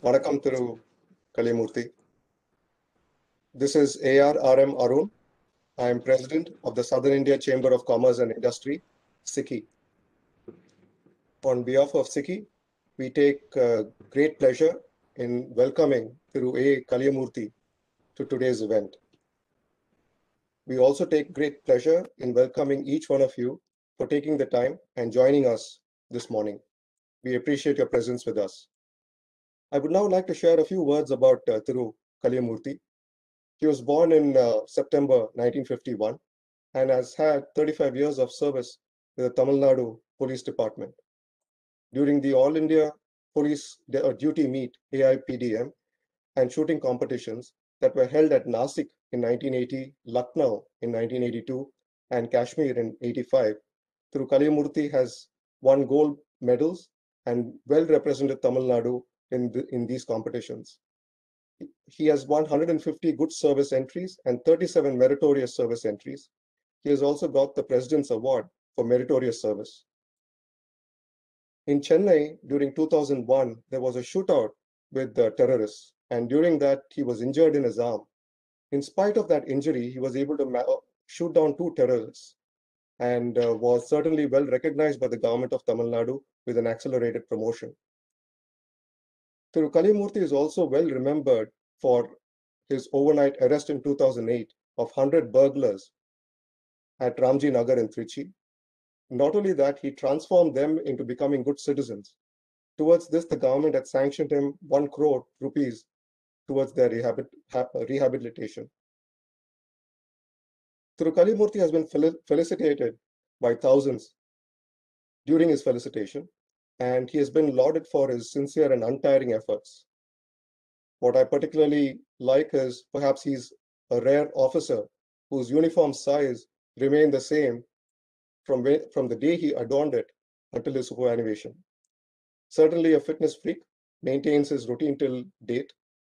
Vanakkam Thiru Kalimurthy. This is ARRM Arun. I am President of the Southern India Chamber of Commerce and Industry, SICI. On behalf of SICI, we take uh, great pleasure in welcoming Thiru A. Kalimurthy to today's event. We also take great pleasure in welcoming each one of you for taking the time and joining us this morning. We appreciate your presence with us. I would now like to share a few words about uh, Thiru Kalyamurthy. He was born in uh, September 1951 and has had 35 years of service with the Tamil Nadu Police Department. During the All India Police De- uh, Duty Meet AIPDM and shooting competitions that were held at Nasik in 1980, Lucknow in 1982, and Kashmir in 85, Thiru Kalyamurthy has won gold medals and well represented Tamil Nadu in, the, in these competitions. He has won 150 good service entries and 37 meritorious service entries. He has also got the President's Award for meritorious service. In Chennai, during 2001, there was a shootout with the terrorists, and during that, he was injured in his arm. In spite of that injury, he was able to ma- shoot down two terrorists and uh, was certainly well recognized by the government of Tamil Nadu with an accelerated promotion. Thiru Kalimurthy is also well remembered for his overnight arrest in 2008 of 100 burglars at Ramji Nagar in Trichy. Not only that, he transformed them into becoming good citizens. Towards this, the government had sanctioned him 1 crore rupees towards their rehabit- ha- rehabilitation. Thiru Kalimurthy has been fel- felicitated by thousands during his felicitation, and he has been lauded for his sincere and untiring efforts. What I particularly like is perhaps he's a rare officer whose uniform size remained the same from, when, from the day he adorned it until his superannuation. Certainly a fitness freak, maintains his routine till date.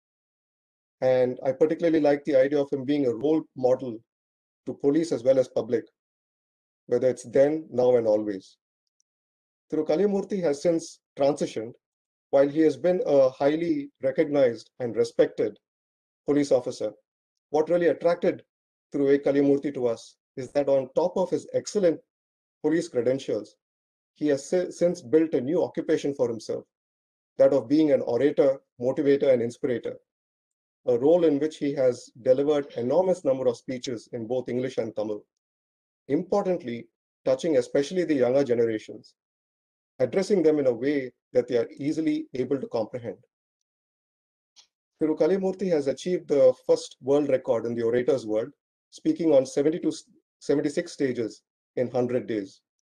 And I particularly like the idea of him being a role model to police as well as public, whether it's then, now, and always. Thiru Kalyamurthy has since transitioned, while he has been a highly recognized and respected police officer. What really attracted Thiru A. Kalyamurthy to us is that on top of his excellent police credentials, he has si- since built a new occupation for himself, that of being an orator, motivator, and inspirator, a role in which he has delivered enormous number of speeches in both English and Tamil. Importantly, touching especially the younger generations, addressing them in a way that they are easily able to comprehend. Thiru Kalimurthy has achieved the first world record in the orator's world, speaking on 72, 76 stages in 100 days.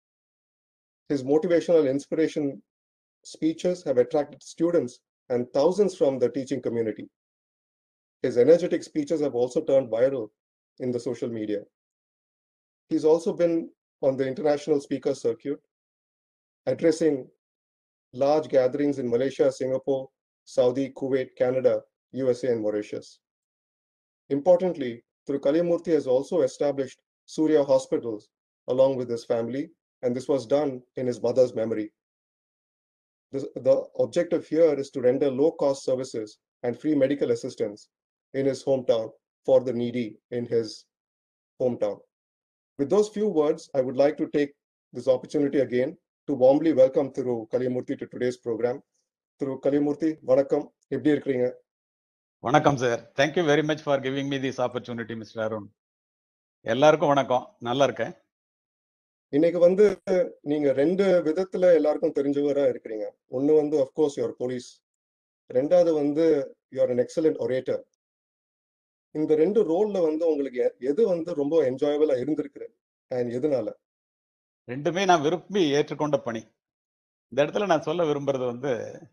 His motivational inspiration speeches have attracted students and thousands from the teaching community. His energetic speeches have also turned viral in the social media. He's also been on the international speaker circuit, addressing large gatherings in Malaysia, Singapore, Saudi, Kuwait, Canada, USA, and Mauritius. Importantly, Thiru Kalyamurthy has also established Surya hospitals along with his family, and this was done in his mother's memory. This, the objective here is to render low cost services and free medical assistance in his hometown for the needy in his hometown. With those few words, I would like to take this opportunity again to warmly welcome Thiru Kalyamurthy to today's program. Thiru Kalyamurthy, வணக்கம் எப்படி இருக்கிறீங்க வணக்கம் sir thank you very much for giving me this opportunity mister Arun எல்லாருக்கும் வணக்கம் நல்லா இருக்கேன் இன்னைக்கு வந்து நீங்க ரெண்டு விதத்துல எல்லாருக்கும் தெரிஞ்சவரா இருக்கிறீங்க ஒண்ணு வந்து அஃப்கோர்ஸ் யுவர் போலீஸ் ரெண்டாவது வந்து யுவர் அன் எக்ஸலண்ட் ஒரேட்டர் இந்த ரெண்டு ரோல்ல வந்து உங்களுக்கு எ- எது வந்து ரொம்ப என்ஜாயபிளா இருந்திருக்கு அண்ட் எதனால ரெண்டுமே நான் விரும்பி ஏற்றுக்கொண்ட பணி இந்த இடத்துல நான் சொல்ல விரும்புறது வந்து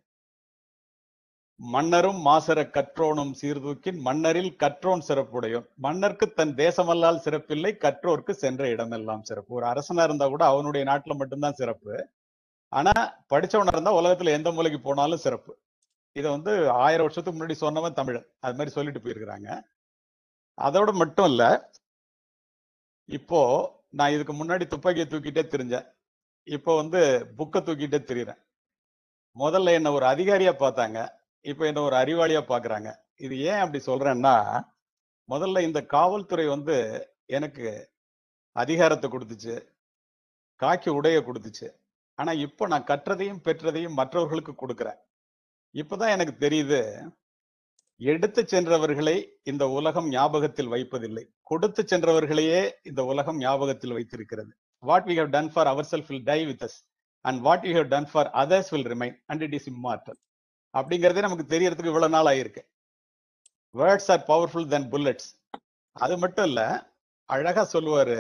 மன்னரும் மாசர கற்றோனும் சீர்தூக்கின் மன்னரில் கற்றோன் சிறப்புடையோன் மன்னருக்கு தன் தேசமல்லால் சிறப்பில்லை கற்றோர்க்கு சென்ற இடமெல்லாம் சிறப்பு ஒரு அரசனா இருந்தா கூட அவனுடைய நாட்டுல மட்டும்தான் சிறப்பு ஆனா படிச்சவனா இருந்தா உலகத்துல எந்த மூலைக்கு போனாலும் சிறப்பு இதை வந்து ஆயிரம் வருஷத்துக்கு முன்னாடி சொன்னவன் தமிழன் அது மாதிரி சொல்லிட்டு போயிருக்கிறாங்க அதோட மட்டும் இல்ல இப்போ நான் இதுக்கு முன்னாடி துப்பாக்கியை தூக்கிட்டே தெரிஞ்சேன் இப்போ வந்து புக்கை தூக்கிட்டே திரியிறேன் முதல்ல என்ன ஒரு அதிகாரியா பார்த்தாங்க இப்ப என்ன ஒரு அறிவாளியா பாக்குறாங்க இது ஏன் அப்படி சொல்றேன்னா முதல்ல இந்த காவல்துறை வந்து எனக்கு அதிகாரத்தை கொடுத்துச்சு காக்கி உடைய கொடுத்துச்சு ஆனா இப்போ நான் கற்றதையும் பெற்றதையும் மற்றவர்களுக்கு கொடுக்கிறேன் இப்பதான் எனக்கு தெரியுது எடுத்து சென்றவர்களை இந்த உலகம் ஞாபகத்தில் வைப்பதில்லை கொடுத்து சென்றவர்களையே இந்த உலகம் ஞாபகத்தில் வைத்திருக்கிறது what we have done for our self will die with us and what you have done for others will remain and it is immortal அப்படிங்கறதே நமக்கு தெரியறதுக்கு இவ்வளவு நாள் ஆயிருக்கு words are powerful than bullets அது மட்டும் இல்ல அழகா சொல்லுவாரு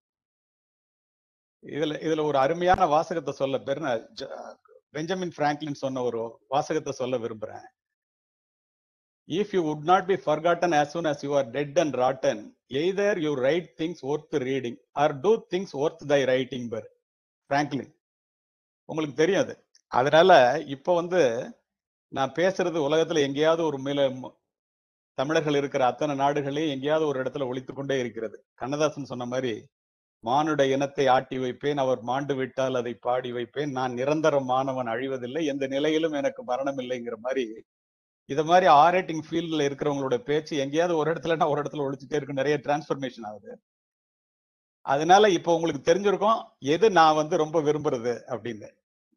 இதுல இதுல ஒரு அருமையான வாசகத்தை சொல்ல பேர் நான் ஜ- பெஞ்சமின் பிராங்க்லின் சொன்ன ஒரு வாசகத்தை சொல்ல விரும்புறேன் if you would not be forgotten as soon as you are dead and rotten either you write things worth reading or do things worth thy writing Ben Franklin உங்களுக்கு தெரியும் அது அதனால இப்போ வந்து நான் பேசுறது உலகத்துல எங்கேயாவது ஒரு மேல ம- தமிழர்கள் இருக்கிற அத்தனை நாடுகளையும் எங்கேயாவது ஒரு இடத்துல ஒழித்துக் கொண்டே இருக்கிறது கண்ணதாசன் சொன்ன மாதிரி மானுட இனத்தை ஆட்டி வைப்பேன் அவர் மாண்டு விட்டால் அதை பாடி வைப்பேன் நான் நிரந்தரம் மாணவன் அழிவதில்லை எந்த நிலையிலும் எனக்கு மரணம் இல்லைங்கிற மாதிரி இத மாதிரி ஆரேட்டிங் ஃபீல்ட்ல இருக்கிறவங்களோட பேச்சு எங்கேயாவது ஒரு இடத்துலனா ஒரு இடத்துல ஒழிச்சுட்டே இருக்கு நிறைய டிரான்ஸ்ஃபர்மேஷன் ஆகுது அதனால இப்போ உங்களுக்கு தெரிஞ்சிருக்கும் எது நான் வந்து ரொம்ப விரும்புறது அப்படின்னு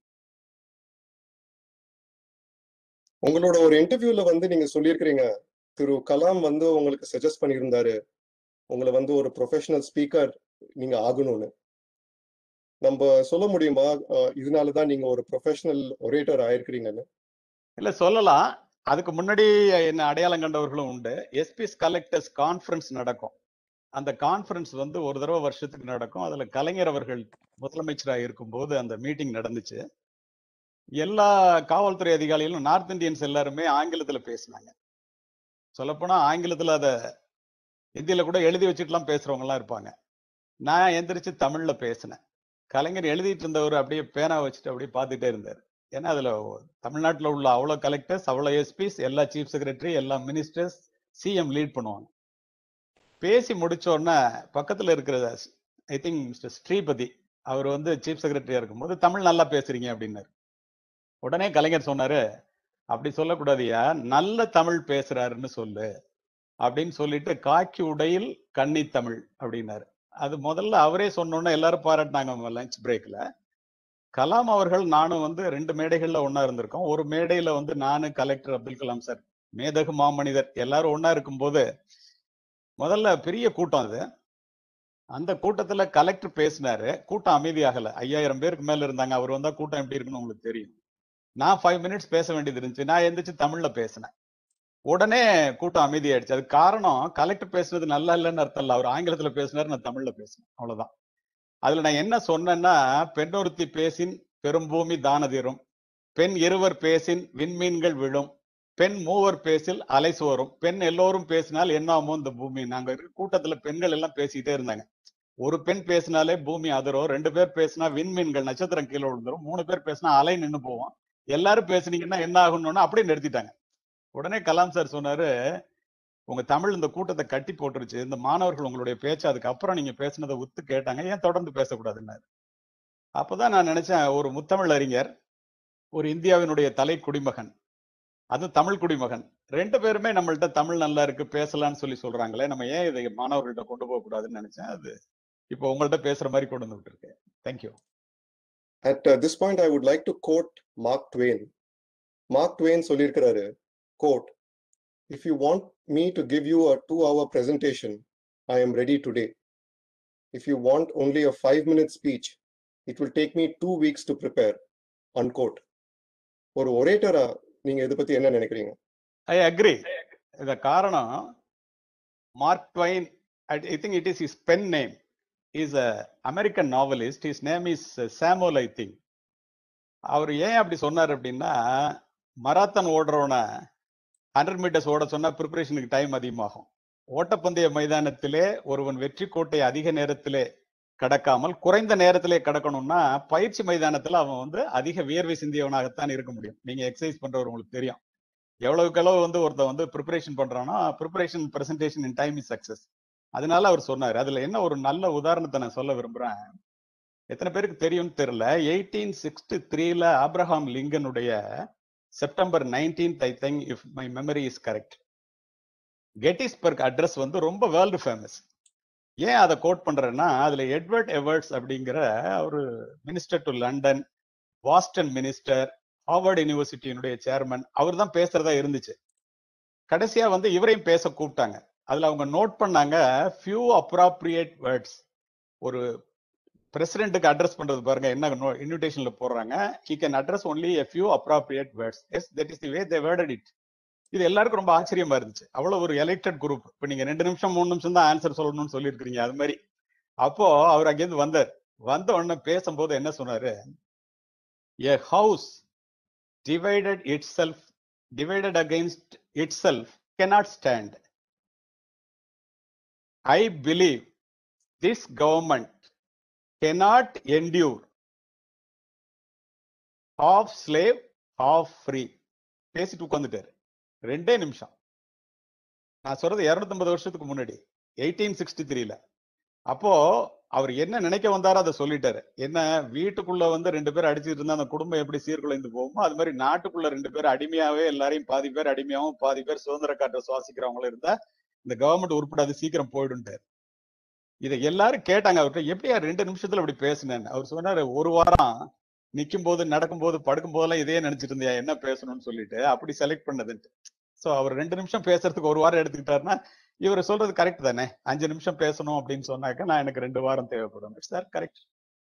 உங்களோட ஒரு இன்டர்வியூல வந்து நீங்க சொல்லியிருக்கிறீங்க திரு கலாம் வந்து உங்களுக்கு சஜஸ்ட் பண்ணியிருந்தாரு உங்களை வந்து ஒரு ப்ரொஃபஷனல் ஸ்பீக்கர் நீங்க ஆகணும்னு நம்ம சொல்ல முடியுமா அஹ், இதனாலதான் நீங்க ஒரு ப்ரொஃபஷனல் ஒரேட்டர் ஆயிருக்கிறீங்கன்னு இல்ல சொல்லலாம் அதுக்கு முன்னாடி என்ன அடையாளம் கண்டவர்களும் உண்டு எஸ்பிஎஸ் கலெக்டர்ஸ் கான்ஃபரன்ஸ் நடக்கும் அந்த கான்ஃபரன்ஸ் வந்து ஒரு தடவை வருஷத்துக்கு நடக்கும் அதுல கலைஞர் அவர்கள் முதலமைச்சராக இருக்கும்போது அந்த மீட்டிங் நடந்துச்சு எல்லா காவல்துறை அதிகாரிகளும் நார்த் இந்தியன்ஸ் எல்லாருமே ஆங்கிலத்துல பேசினாங்க சொல்லப்போனா ஆங்கிலத்துல அத ஹிந்தியில கூட எழுதி வச்சுட்டுலாம் பேசுறவங்க எல்லாம் இருப்பாங்க நான் எந்திரிச்சு தமிழ்ல பேசினேன் கலைஞர் எழுதிட்டு இருந்தவர் அப்படியே பேனா வச்சுட்டு அப்படியே பார்த்துட்டே இருந்தார் ஏன்னா அதுல தமிழ்நாட்டுல உள்ள அவ்வளோ கலெக்டர்ஸ் அவ்வளோ எஸ்பிஸ் எல்லா சீஃப் செக்ரட்டரி எல்லா மினிஸ்டர்ஸ் சிஎம் லீட் பண்ணுவாங்க பேசி முடிச்ச உடனே பக்கத்துல இருக்கிற ஐ திங்க் மிஸ்டர் ஸ்ரீபதி அவர் வந்து சீஃப் செக்ரட்டரியா இருக்கும்போது தமிழ் நல்லா பேசுறீங்க அப்படின்னாரு உடனே கலைஞர் சொன்னாரு அப்படி சொல்லக்கூடாதுயா நல்ல தமிழ் பேசுறாருன்னு சொல்லு அப்படின்னு சொல்லிட்டு காக்கி உடையில் கன்னி தமிழ் அப்படின்னாரு அது முதல்ல அவரே சொன்னோன்னே எல்லாரும் பாராட்டினாங்க லஞ்ச் பிரேக்ல கலாம் அவர்கள் நானும் வந்து ரெண்டு மேடைகள்ல ஒண்ணா இருந்திருக்கோம் ஒரு மேடையில வந்து நானு கலெக்டர் அப்துல் கலாம் சார் மேதகு மாமனிதர் எல்லாரும் ஒண்ணா இருக்கும்போது முதல்ல பெரிய கூட்டம் அது அந்த கூட்டத்துல கலெக்டர் பேசினாரு கூட்டம் அமைதியாகல ஐயாயிரம் பேருக்கு மேல இருந்தாங்க அவர் வந்தா கூட்டம் எப்படி இருக்குன்னு உங்களுக்கு தெரியும் நான் ஃபைவ் மினிட்ஸ் பேச வேண்டியது இருந்துச்சு நான் எந்திரிச்சு தமிழ்ல பேசினேன் உடனே கூட்டம் அமைதியாயிடுச்சு அது காரணம் கலெக்டர் பேசுறது நல்லா இல்லைன்னு அர்த்தம் இல்ல அவர் ஆங்கிலத்துல பேசினாரு நான் தமிழ்ல பேசினேன் அவ்வளவுதான் அதுல நான் என்ன சொன்னேன்னா பெண்ணொருத்தி பேசின் பெரும்பூமி தானதிரும் பெண் இருவர் பேசின் விண்மீன்கள் விழும் பெண் மூவர் பேசில் அலை சோறும் பெண் எல்லோரும் பேசினால் என்னாமோ இந்த பூமி நாங்க இருக்க கூட்டத்துல பெண்கள் எல்லாம் பேசிக்கிட்டே இருந்தாங்க ஒரு பெண் பேசினாலே பூமி அதிரும் ரெண்டு பேர் பேசினா விண்மீன்கள் நட்சத்திரம் கீழே விழுந்துரும் மூணு பேர் பேசினா அலை நின்னு போவோம் எல்லாரும் பேசுனீங்கன்னா என்ன ஆகணும்னு அப்படியே நிறுத்திட்டாங்க உடனே கலாம் சார் சொன்னாரு உங்க தமிழ் இந்த கூட்டத்தை கட்டி போட்டுருச்சு இந்த மாணவர்கள் உங்களுடைய பேச்சு அதுக்கப்புறம் நீங்க பேசுனதை உத்து கேட்டாங்க ஏன் தொடர்ந்து பேசக்கூடாதுன்னாரு அப்பதான் நான் நினைச்சேன் ஒரு முத்தமிழ் அறிஞர் ஒரு இந்தியாவினுடைய தலை குடிமகன் அது தமிழ் குடிமகன் ரெண்டு பேருமே நம்மள்ட்ட தமிழ் நல்லா இருக்கு பேசலாம்னு சொல்லி சொல்றாங்களே நம்ம ஏன் இதை மாணவர்கள்ட்ட கொண்டு போக கூடாதுன்னு நினைச்சேன் அது இப்போ உங்கள்ட்ட பேசுற மாதிரி கொண்டு வந்து விட்டுருக்கேன் thank you At uh, this point, I would like to quote Mark Twain. Mark Twain சொல்லியிருக்கிறாரு quote if you want me to give you a two hour presentation i am ready today if you want only a 5 minute speech it will take me 2 weeks to prepare unquote ஒரு ஒரேட்டரா நீங்க இதை பத்தி என்ன நினைக்கிறீங்க ஐ agree இந்த காரணம் Mark Twain I think it is his pen name is a American novelist his name is Samuel I think அவர் ஏன் அப்படி சொன்னார் அப்படின்னா மராத்தான் ஓடுறவனை ஹண்ட்ரட் மீட்டர்ஸ் ஓட சொன்னா ப்ரிப்பரேஷனுக்கு டைம் அதிகமாகும் ஓட்டப்பந்தய மைதானத்திலே ஒருவன் வெற்றி கோட்டை அதிக நேரத்திலே கடக்காமல் குறைந்த நேரத்திலே கடக்கணும்னா பயிற்சி மைதானத்துல அவன் வந்து அதிக வியர்வை சிந்தியவனாகத்தான் இருக்க முடியும் நீங்க எக்ஸசைஸ் பண்றவர் உங்களுக்கு தெரியும் எவ்வளவுக்கு எவ்வளவு வந்து ஒருத்தன் வந்து ப்ரிப்பரேஷன் பண்றானோ preparation presentation in time is success அதனால அவர் சொன்னார் அதுல என்ன ஒரு நல்ல உதாரணத்தை நான் சொல்ல விரும்புறேன் எத்தனை பேருக்கு தெரியும்னு தெரியல எயிட்டீன் சிக்ஸ்டி த்ரீல ஆப்ரஹாம் லிங்கனுடைய September nineteenth I think if my memory is correct Gettysburg address வந்து ரொம்ப வேர்ல்டு ஃபேமஸ் ஏன் அதை கோட் பண்றேன்னா அதுல எட்வர்ட் எவர்ட்ஸ் அப்படிங்கிற ஒரு minister to London Boston minister Harvard யூனிவர்சிட்டியினுடைய சேர்மன் அவர் தான் பேசுறதா இருந்துச்சு கடைசியா வந்து இவரையும் பேச கூப்பிட்டாங்க அதுல அவங்க நோட் பண்ணாங்க ஃபியூ அப்ராப்ரியேட் வேர்ட்ஸ் ஒரு பிரசிடென்ட்டுக்கு அட்ரஸ் பண்றது பாருங்க என்ன இன்விடேஷன்ல போடுறாங்க he can address only a few appropriate words as that is the way they worded it இது எல்லாருக்கும் ரொம்ப ஆச்சரியமா இருந்துச்சு அவ்வளவு ஒரு எலெக்டட் குரூப் இப்ப நீங்க ரெண்டு நிமிஷம் மூணு நிமிஷம் தான் ஆன்சர் சொல்லணும்னு சொல்லியிருக்கீங்க அது மாதிரி அப்போ அவர் அங்கேருந்து வந்தார் வந்த உடனே பேசும்போது என்ன சொன்னாரு a house divided itself divided against itself cannot stand I believe this government cannot endure half slave half free பேசிட்டு உட்காந்துட்டாரு ரெண்டே நிமிஷம் நான் சொல்றது இருநூத்தம்பது வருஷத்துக்கு முன்னாடி எயிட்டீன் சிக்ஸ்டி த்ரீல அப்போ அவர் என்ன நினைக்க வந்தாரோ அதை சொல்லிட்டாரு என்ன வீட்டுக்குள்ள வந்து ரெண்டு பேர் அடிச்சுட்டு இருந்தா அந்த குடும்பம் எப்படி சீர்குலைந்து போகுமோ அது மாதிரி நாட்டுக்குள்ள ரெண்டு பேர் அடிமையாவே எல்லாரையும் பாதி பேர் அடிமையாவும் பாதி பேர் சுதந்திர காற்றை சுவாசிக்கிறவங்களும் இருந்தா இந்த கவர்மெண்ட் உருப்படாது சீக்கிரம் போயிடுன்ட்டாரு இதை எல்லாரும் கேட்டாங்க அவர்கிட்ட எப்படியா ரெண்டு நிமிஷத்துல அப்படி பேசினேன்னு அவர் சொன்னாரு ஒரு வாரம் நிக்கும் போது நடக்கும் போது படுக்கும் போதெல்லாம் இதே நினைச்சிட்டு இருந்தியா என்ன பேசணும்னு சொல்லிட்டு அப்படி செலக்ட் பண்ணதுன்ட்டு சோ அவர் ரெண்டு நிமிஷம் பேசுறதுக்கு ஒரு வாரம் எடுத்துக்கிட்டாருன்னா இவர் சொல்றது கரெக்ட் தானே அஞ்சு நிமிஷம் பேசணும் அப்படின்னு சொன்னாக்க நான் எனக்கு ரெண்டு வாரம் தேவைப்படும் இட்ஸ் சார் கரெக்ட்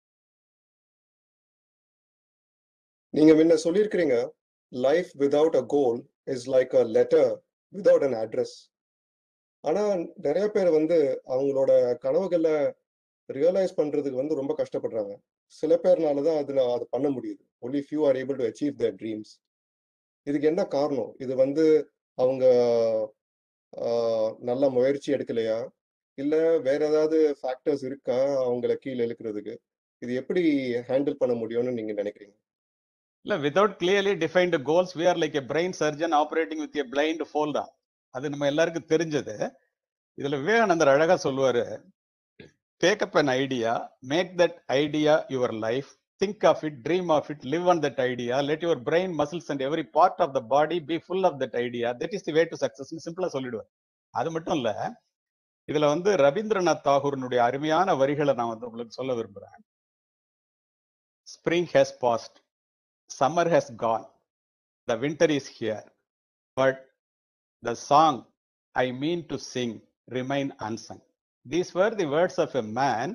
நீங்க முன்ன சொல்லியிருக்கிறீங்க life without a goal is like a letter without an address ஆனா நிறைய பேர் வந்து அவங்களோட கனவுகளை ரியலைஸ் பண்றதுக்கு வந்து ரொம்ப கஷ்டப்படுறாங்க சில பேர்னால தான் அதுல அது பண்ண முடியுது only few are able to achieve their dreams இதுக்கு என்ன காரணம் இது வந்து அவங்க ஆஹ், நல்ல முயற்சி எடுக்கலையா இல்ல வேற ஏதாவது ஃபேக்டர்ஸ் இருக்கா அவங்கள கீழே இழுக்கிறதுக்கு இது எப்படி ஹேண்டில் பண்ண முடியும்னு நீங்க நினைக்கிறீங்க இல்ல without clearly defined goals we are like a brain surgeon operating with a blind fold தான் அது நம்ம எல்லாருக்கும் தெரிஞ்சது இதுல விவேகானந்தர் அழகா சொல்லுவாரு take up an idea make that idea your life think of it dream of it live on that idea let your brain muscles and every part of the body be full of that idea that is the way to success சிம்பிளா சொல்லிடுவார் அது மட்டும் இல்ல இதுல வந்து ரவீந்திரநாத் தாகூரினுடைய அருமையான வரிகளை நான் வந்து உங்களுக்கு சொல்ல விரும்புறேன் spring has passed summer has gone, the winter is here, but the song I mean to sing remain unsung. These were the words of a man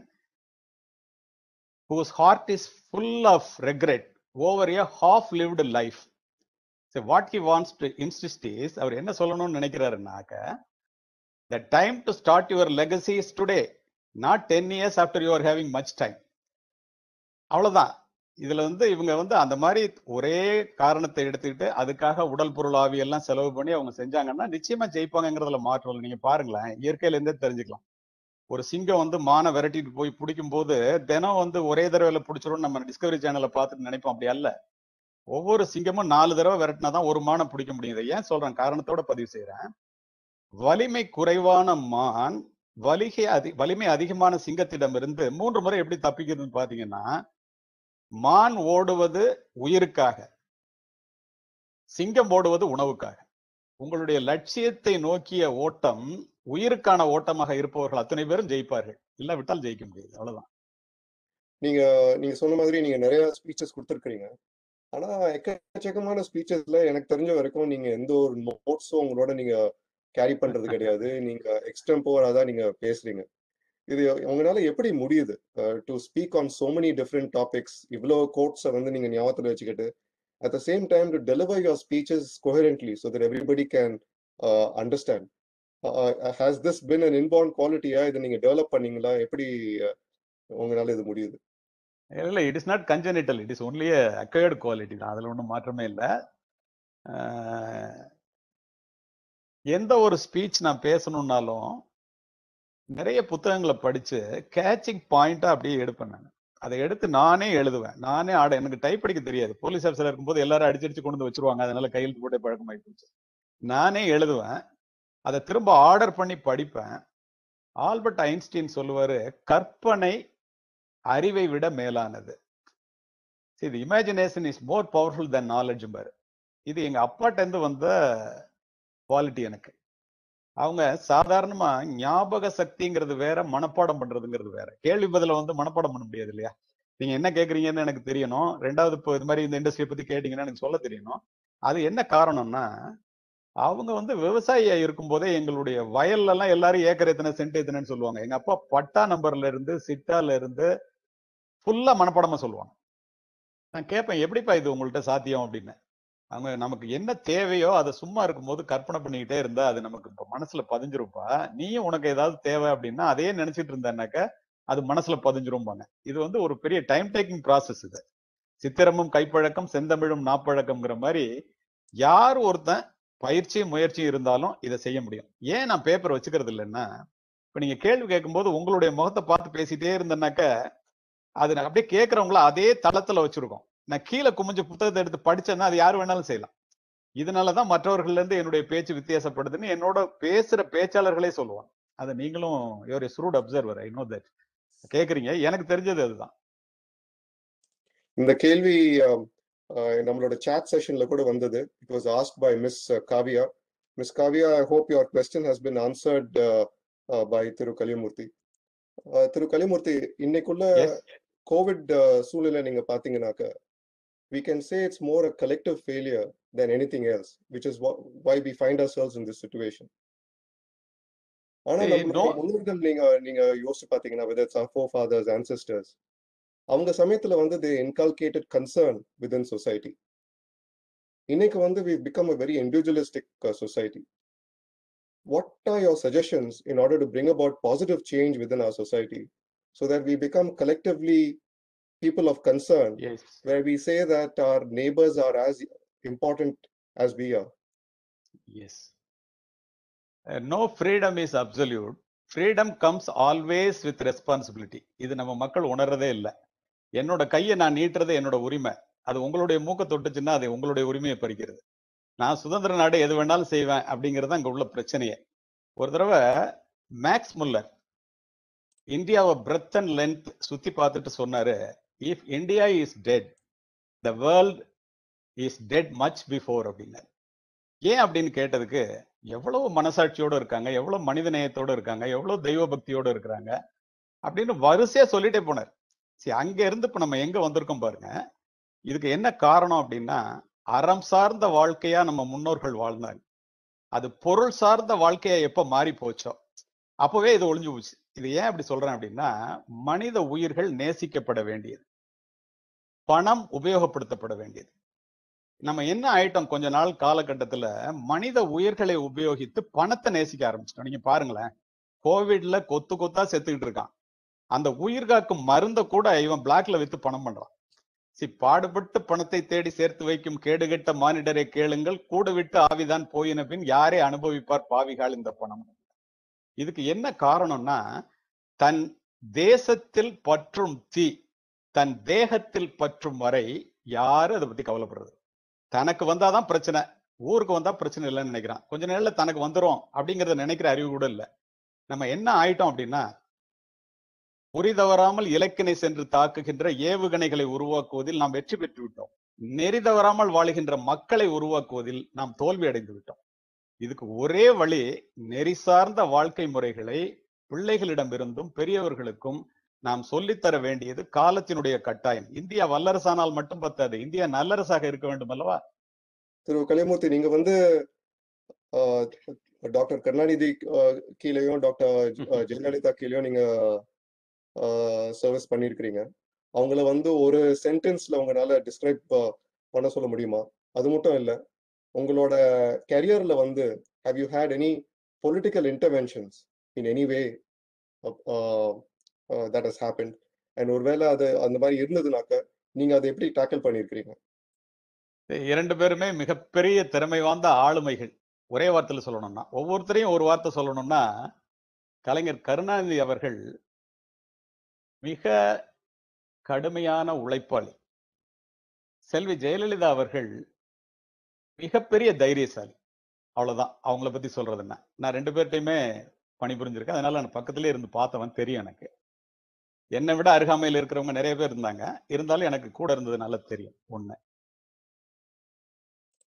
whose heart is full of regret over a half-lived life. So what he wants to insist is, அவர் என்ன சொல்லணும்னு நினைக்கிறாருனாக்க the time to start your legacy is today, not 10 years after you are having much time. அவ்வளவுதான் இதுல வந்து இவங்க வந்து அந்த மாதிரி ஒரே காரணத்தை எடுத்துக்கிட்டு அதுக்காக உடல் பொருள் ஆவி எல்லாம் செலவு பண்ணி அவங்க செஞ்சாங்கன்னா நிச்சயமா ஜெயிப்பாங்கங்கிறதுல மாற்றம் இல்லை நீங்க பாருங்களேன் இயற்கையில இருந்தே தெரிஞ்சுக்கலாம் ஒரு சிங்கம் வந்து மானை விரட்டிட்டு போய் பிடிக்கும் போது தினம் வந்து ஒரே தடவையில பிடிச்சிரும் நம்ம டிஸ்கவரி சேனலை பார்த்துட்டு நினைப்போம் அப்படி அல்ல ஒவ்வொரு சிங்கமும் நாலு தடவை விரட்டினாதான் ஒரு மானை பிடிக்க முடியும் இதை ஏன் சொல்றேன் காரணத்தோட பதிவு செய்யறேன் வலிமை குறைவான மான் வலிகை அதி வலிமை அதிகமான சிங்கத்திடமிருந்து மூன்று முறை எப்படி தப்பிக்கிறதுன்னு பாத்தீங்கன்னா மான் ஓடுவது உயிருக்காக சிங்கம் ஓடுவது உணவுக்காக உங்களுடைய லட்சியத்தை நோக்கிய ஓட்டம் உயிருக்கான ஓட்டமாக இருப்பவர்கள் அத்தனை பேரும் ஜெயிப்பார்கள் இல்லாவிட்டால் ஜெயிக்க முடியாது அவ்வளவுதான் நீங்க நீங்க சொன்ன மாதிரி நீங்க நிறைய ஸ்பீச்சஸ் கொடுத்துருக்கீங்க ஆனா எக்கச்சக்கமான ஸ்பீச்சஸ்ல எனக்கு தெரிஞ்ச வரைக்கும் நீங்க எந்த ஒரு நோட்ஸும் உங்களோட நீங்க கேரி பண்றது கிடையாது நீங்க எக்ஸ்டெம்போரா தான் நீங்க பேசுறீங்க இது உங்களால எப்படி முடியுது to speak on so many different topics இவ்வளோ கோட்ஸை வந்து நீங்க ஞாபகத்துல வச்சுக்கிட்டு at the same time to deliver your speeches coherently so that everybody can understand has this been an inborn குவாலிட்டியா இதை நீங்க டெவலப் பண்ணீங்களா எப்படி uh, உங்களால இது முடியுது இல்ல it is not congenital it is only acquired quality தான் அதுல ஒன்றும் மாற்றமே இல்லை எந்த ஒரு ஸ்பீச் நான் பேசணும்னாலும் நிறைய புத்தகங்களை படிச்சு கேச்சிங் பாயிண்டா அப்படியே எடுப்பேன் நான் அதை எடுத்து நானே எழுதுவேன் நானே ஆட எனக்கு டைப் படிக்க தெரியாது போலீஸ் ஆஃபீஸர் இருக்கும்போது எல்லாரும் அடிச்சு அடிச்சு கொண்டு வந்து வச்சிருவாங்க அதனால கையெழுத்து போட்டே பழக்கமாகி போச்சு நானே எழுதுவேன் அதை திரும்ப ஆர்டர் பண்ணி படிப்பேன் ஆல்பர்ட் ஐன்ஸ்டீன் சொல்லுவாரு கற்பனை அறிவை விட மேலானது இது imagination is more powerful than knowledge பாரு இது எங்க அப்பாட்ட இருந்து வந்த குவாலிட்டி எனக்கு அவங்க சாதாரணமா ஞாபக சக்திங்கிறது வேற மனப்பாடம் பண்றதுங்கிறது வேற கேள்வி பதில வந்து மனப்பாடம் பண்ண முடியாது இல்லையா நீங்க என்ன கேக்குறீங்கன்னு எனக்கு தெரியணும் ரெண்டாவது இப்போ இது மாதிரி இந்த இண்டஸ்ட்ரியை பத்தி கேட்டீங்கன்னா எனக்கு சொல்ல தெரியணும் அது என்ன காரணம்னா அவங்க வந்து விவசாயியா இருக்கும்போதே எங்களுடைய வயல்ல எல்லாம் எல்லாரும் ஏக்கர் எத்தனை சென்ட் எத்தனைன்னு சொல்லுவாங்க எங்க அப்பா பட்டா நம்பர்ல இருந்து சிட்டால இருந்து ஃபுல்லா மனப்பாடமா சொல்லுவாங்க நான் கேட்பேன் எப்படிப்பா இது உங்கள்ட்ட சாத்தியம் அப்படின்னு அவங்க நமக்கு என்ன தேவையோ அதை சும்மா இருக்கும்போது கற்பனை பண்ணிக்கிட்டே இருந்தா அது நமக்கு இப்ப மனசுல பதிஞ்சிருப்பா நீயும் உனக்கு ஏதாவது தேவை அப்படின்னா அதையே நினைச்சிட்டு இருந்தேன்னாக்க அது மனசுல பதிஞ்சிரும்பாங்க இது வந்து ஒரு பெரிய டைம் டேக்கிங் ப்ராசஸ் இது சித்திரமும் கைப்பழக்கம் செந்தமிழும் நாப்பழக்கம்ங்கிற மாதிரி யார் ஒருத்தன் பயிற்சியும் முயற்சியும் இருந்தாலும் இதை செய்ய முடியும் ஏன் நான் பேப்பர் வச்சுக்கிறது இல்லைன்னா இப்ப நீங்க கேள்வி கேட்கும்போது உங்களுடைய முகத்தை பார்த்து பேசிட்டே இருந்தேன்னாக்க அது நான் அப்படியே கேட்கறவங்கள அதே தளத்துல வச்சிருக்கோம் நான் கீழே குமிஞ்சு புத்தகத்தை எடுத்து படிச்சேன்னா அது யார் வேணாலும் செய்யலாம் இதனாலதான் மற்றவர்கள்ல இருந்து என்னுடைய பேச்சு வித்தியாசப்படுதுன்னு என்னோட பேசுற பேச்சாளர்களே சொல்லுவாங்க அதை நீங்களும் you're shrewd observer I know that கேக்குறீங்க எனக்கு தெரிஞ்சது அதுதான் இந்த கேள்வி ஆம், ஆஹ், நம்மளோட chat செஷன்ல கூட வந்தது it was asked by miss Kaviya miss Kaviya I hope your question has been answered by Thiru Kaliyamurthy ah, Thiru Kaliyamurthy இன்னைக்குள்ள எஸ் கோவிட் சூழ்நிலை நீங்க பாத்தீங்கன்னாக்க we can say it's more a collective failure than anything else which is wh- why we find ourselves in this situation ஆனா See, நம்மளுடைய no- முன்னோர்கள் நீங்க நீங்க யோசிச்சு பாத்தீங்கன்னா whether it's our forefathers ancestors அவங்க சமயத்துல வந்து they inculcated concern within society இன்னைக்கு வந்து we become a very individualistic uh, society what are your suggestions in order to bring about positive change within our society so that we become collectively people of concern as where we say that our neighbors are as important as we are as know freedom is absolute freedom comes always with responsibility இது நம்ம மக்கள் உணர்றதே இல்லை என்னோட கையை நான் நீட்டுறது என்னோட உரிமை அது உங்களுடைய மூக்க தொட்டுச்சுன்னா அது உங்களுடைய உரிமையை பறிக்கிறது நான் சுதந்திர நாடு எது வேணாலும் செய்வேன் அப்படிங்கிறது அங்க உள்ள பிரச்சனையே ஒரு தடவை மேக்ஸ் முல்லர் இந்தியாவை பிரெத் அண்ட் லென்த் சுத்தி பார்த்துட்டு சொன்னாரு if India is dead the world is dead much before அப்படின்னாரு ஏன் அப்படின்னு கேட்டதுக்கு எவ்வளவு மனசாட்சியோட இருக்காங்க எவ்வளவு மனித நேயத்தோட இருக்காங்க எவ்வளவு தெய்வ பக்தியோட இருக்கிறாங்க அப்படின்னு வரிசையா சொல்லிட்டே போனார் சரி அங்க இருந்து இப்ப நம்ம எங்க வந்திருக்கோம் பாருங்க இதுக்கு என்ன காரணம் அப்படின்னா அறம் சார்ந்த வாழ்க்கையா நம்ம முன்னோர்கள் வாழ்ந்தாங்க அது பொருள் சார்ந்த வாழ்க்கையா எப்ப மாறி போச்சோ அப்பவே இது ஒளிஞ்சு போச்சு இது ஏன் அப்படி சொல்றேன் அப்படின்னா மனித உயிர்கள் நேசிக்கப்பட வேண்டியது பணம் உபயோகப்படுத்தப்பட வேண்டியது நம்ம என்ன ஆயிட்டோம் கொஞ்ச நாள் காலகட்டத்துல மனித உயிர்களை உபயோகித்து பணத்தை நேசிக்க ஆரம்பிச்சிட்டோம் நீங்க பாருங்களேன் கோவிட்ல கொத்து கொத்தா செத்துக்கிட்டு இருக்கான் அந்த உயிர் காக்கும் மருந்த கூட இவன் பிளாக்ல வித்து பணம் பண்றான் சி பாடுபட்டு பணத்தை தேடி சேர்த்து வைக்கும் கேடுகெட்ட மானிடரை கேளுங்கள் கூட விட்டு ஆவிதான் போயின பின் யாரே அனுபவிப்பார் பாவிகால் இந்த பணம் இதுக்கு என்ன காரணம்னா தன் தேசத்தில் பற்றும் தீ தன் தேகத்தில் பற்றும் வரை யாரும் அதை பத்தி கவலைப்படுறது தனக்கு வந்தாதான் பிரச்சனை ஊருக்கு வந்தா பிரச்சனை இல்லைன்னு நினைக்கிறான் கொஞ்ச நேரத்துல தனக்கு வந்துரும் அப்படிங்கறத நினைக்கிற அறிவு கூட இல்ல நம்ம என்ன ஆயிட்டோம் அப்படின்னா குறி தவறாமல் இலக்கினை சென்று தாக்குகின்ற ஏவுகணைகளை உருவாக்குவதில் நாம் வெற்றி பெற்று விட்டோம் நெறி தவறாமல் வாழுகின்ற மக்களை உருவாக்குவதில் நாம் தோல்வி அடைந்து விட்டோம் இதுக்கு ஒரே வழி நெறி சார்ந்த வாழ்க்கை முறைகளை பிள்ளைகளிடமிருந்தும் பெரியவர்களுக்கும் நாம் சொல்லித்தர வேண்டியது காலத்தினுடைய கட்டாயம் இந்தியா வல்லரசானால் மட்டும் பத்தாது இந்தியா நல்லரசாக இருக்க வேண்டும் அல்லவா திரு கலியமூர்த்தி நீங்க வந்து ஆஹ், டாக்டர் கருணாநிதி ஆஹ், கீழேயும் டாக்டர் ஆஹ், ஜெயலலிதா கீழேயும் நீங்க சர்வீஸ் பண்ணியிருக்கிறீங்க அவங்கள வந்து ஒரு சென்டென்ஸ்ல உங்களால டிஸ்கிரைப் பண்ண சொல்ல முடியுமா அது மட்டும் இல்ல உங்களோட கெரியர்ல வந்து have you had any political interventions in any way that has happen and ஒருவேளை அது அந்த மாதிரி இருந்ததுனாக்க நீங்க அதை எப்படி டேக்கிள் பண்ணியிருக்கிறீங்க இரண்டு பேருமே மிகப்பெரிய திறமை வாய்ந்த ஆளுமைகள் ஒரே வார்த்தையில சொல்லணும்னா ஒவ்வொருத்தரையும் ஒரு வார்த்தை சொல்லணும்னா கலைஞர் கருணாநிதி அவர்கள் மிக கடுமையான உழைப்பாளி செல்வி ஜெயலலிதா அவர்கள் மிகப்பெரிய தைரியசாலி அவ்வளவுதான் அவங்கள பத்தி சொல்றது என்ன நான் ரெண்டு பேர்ட்டையுமே பணிபுரிஞ்சிருக்கேன் அதனால நான் பக்கத்திலே இருந்து பார்த்தவன் தெரியும் எனக்கு என்னை விட அருகாமையில் இருக்கிறவங்க நிறைய பேர் இருந்தாங்க இருந்தாலும் எனக்கு கூட இருந்தது நல்லா தெரியும் ஒண்ணு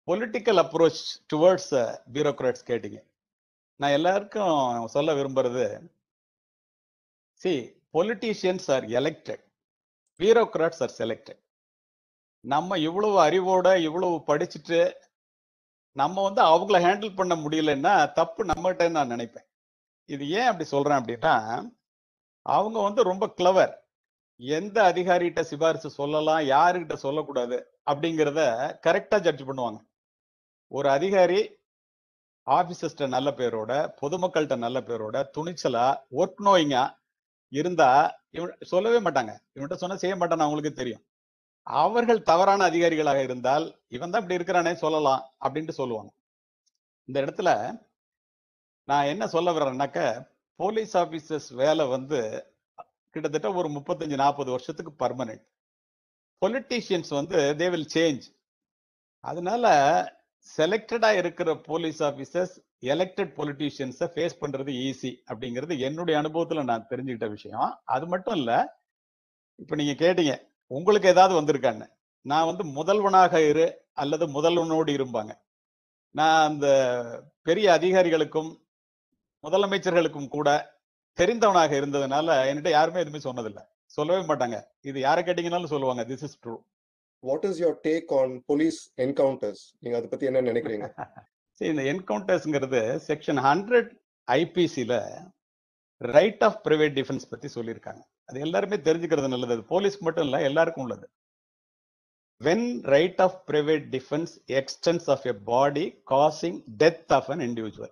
பொலிட்டிக்கல் அப்ரோச் டுவர்ட்ஸ் பியூரோக்ராட்ஸ் கேட்டீங்க நான் எல்லாருக்கும் சொல்ல விரும்புறது see politicians are elected bureaucrats are selected நம்ம இவ்வளவு அறிவோட இவ்வளவு படிச்சுட்டு நம்ம வந்து அவங்கள ஹேண்டில் பண்ண முடியலன்னா தப்பு நம்மகிட்ட நான் நினைப்பேன் இது ஏன் அப்படி சொல்றேன் அப்படின்னா அவங்க வந்து ரொம்ப கிளவர் எந்த அதிகாரிகிட்ட சிபாரிசு சொல்லலாம் யாருகிட்ட சொல்லக்கூடாது அப்படிங்கிறத கரெக்டா ஜட்ஜ் பண்ணுவாங்க ஒரு அதிகாரி ஆபீசர்ஸ்ட நல்ல பேரோட பொதுமக்கள்கிட்ட நல்ல பேரோட துணிச்சலா ஒர்க் நோயிங்கா இருந்தா இவன் சொல்லவே மாட்டாங்க இவன்கிட்ட சொன்னா செய்ய மாட்டான்னு அவங்களுக்கு தெரியும் அவர்கள் தவறான அதிகாரிகளாக இருந்தால் இவன் தான் இப்படி இருக்கிறானே சொல்லலாம் அப்படின்ட்டு சொல்லுவாங்க இந்த இடத்துல நான் என்ன சொல்ல வர்றேன்னாக்க போலீஸ் ஆபீசர்ஸ் வேலை வந்து கிட்டத்தட்ட ஒரு முப்பத்தஞ்சு நாற்பது வருஷத்துக்கு பர்மனன்ட் பொலிட்டீஷியன்ஸ் வந்து தே வில் சேஞ்ச் அதனால செலக்டடா இருக்கிற போலீஸ் ஆபீசர்ஸ் எலெக்டட் பொலிட்டீஷியன்ஸை ஃபேஸ் பண்றது ஈஸி அப்படிங்கிறது என்னுடைய அனுபவத்துல நான் தெரிஞ்சுக்கிட்ட விஷயம் அது மட்டும் இல்ல இப்ப நீங்க கேட்டீங்க உங்களுக்கு ஏதாவது வந்திருக்கான்னு நான் வந்து முதல்வனாக இரு அல்லது முதல்வனோடு இருப்பாங்க நான் அந்த பெரிய அதிகாரிகளுக்கும் முதலமைச்சர்களுக்கும் கூட தெரிந்தவனாக இருந்ததுனால என்கிட்ட யாருமே எதுவுமே சொன்னதில்லை சொல்லவே மாட்டாங்க இது யாரை கேட்டீங்கன்னாலும் சொல்லுவாங்க this is true what is your take on police encounters நீங்க அதை பத்தி என்ன நினைக்கிறீங்க சரி இந்த என்கவுண்டர்ஸ்ங்கிறது செக்ஷன் ஹண்ட்ரட் ஐபிசில ரைட் ஆஃப் பிரைவேட் டிஃபென்ஸ் பத்தி சொல்லியிருக்காங்க அது எல்லாருமே தெரிஞ்சுக்கிறது நல்லது அது போலீஸ்க்கு மட்டும் இல்ல எல்லாருக்கும் உள்ளது when right of private defence extends of a body causing death of an individual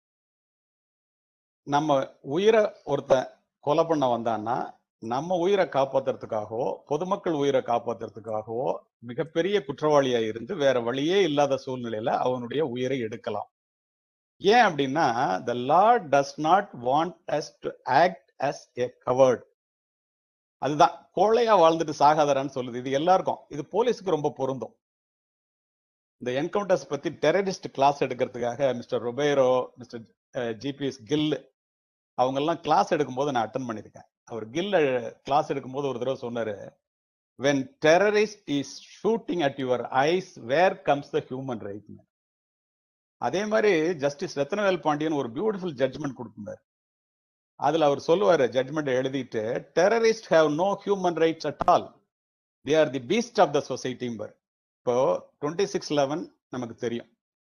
நம்ம உயிரை ஒருத்தன் கொலை பண்ண வந்தான்னா நம்ம உயிரை காப்பாத்துறதுக்காகவோ பொதுமக்கள் உயிரை காப்பாத்துறதுக்காகவோ மிகப்பெரிய குற்றவாளியா இருந்து வேற வழியே இல்லாத சூழ்நிலையில அவனுடைய உயிரை எடுக்கலாம் ஏன் அப்படின்னா the law does not want us to act as a coward அதுதான் கோழையா வாழ்ந்துட்டு சாகாதரான்னு சொல்லுது இது எல்லாருக்கும் இது போலீஸுக்கு ரொம்ப பொருந்தும் இந்த என்கவுண்டர்ஸ் பத்தி டெரரிஸ்ட் கிளாஸ் எடுக்கிறதுக்காக mister Ribeiro mister GPS Gill அவங்க எல்லாம் கிளாஸ் எடுக்கும்போது நான் அட்டன் பண்ணியிருக்கேன் அவர் கில் கிளாஸ் எடுக்கும்போது ஒரு தடவை சொன்னாரு when terrorist is shooting at your eyes where comes the human right அதே மாதிரி ஜஸ்டிஸ் ரத்னவேல் பாண்டியன் ஒரு பியூட்டிஃபுல் ஜட்ஜ்மெண்ட் கொடுத்திருந்தார் அதுல அவர் சொல்லுவாரு ஜட்ஜ்மெண்ட் எழுதிட்டு terrorist have no human rights at all they are the beast of the சொசைட்டிம்பர் இப்போ டுவெண்ட்டி சிக்ஸ் லெவன் நமக்கு தெரியும்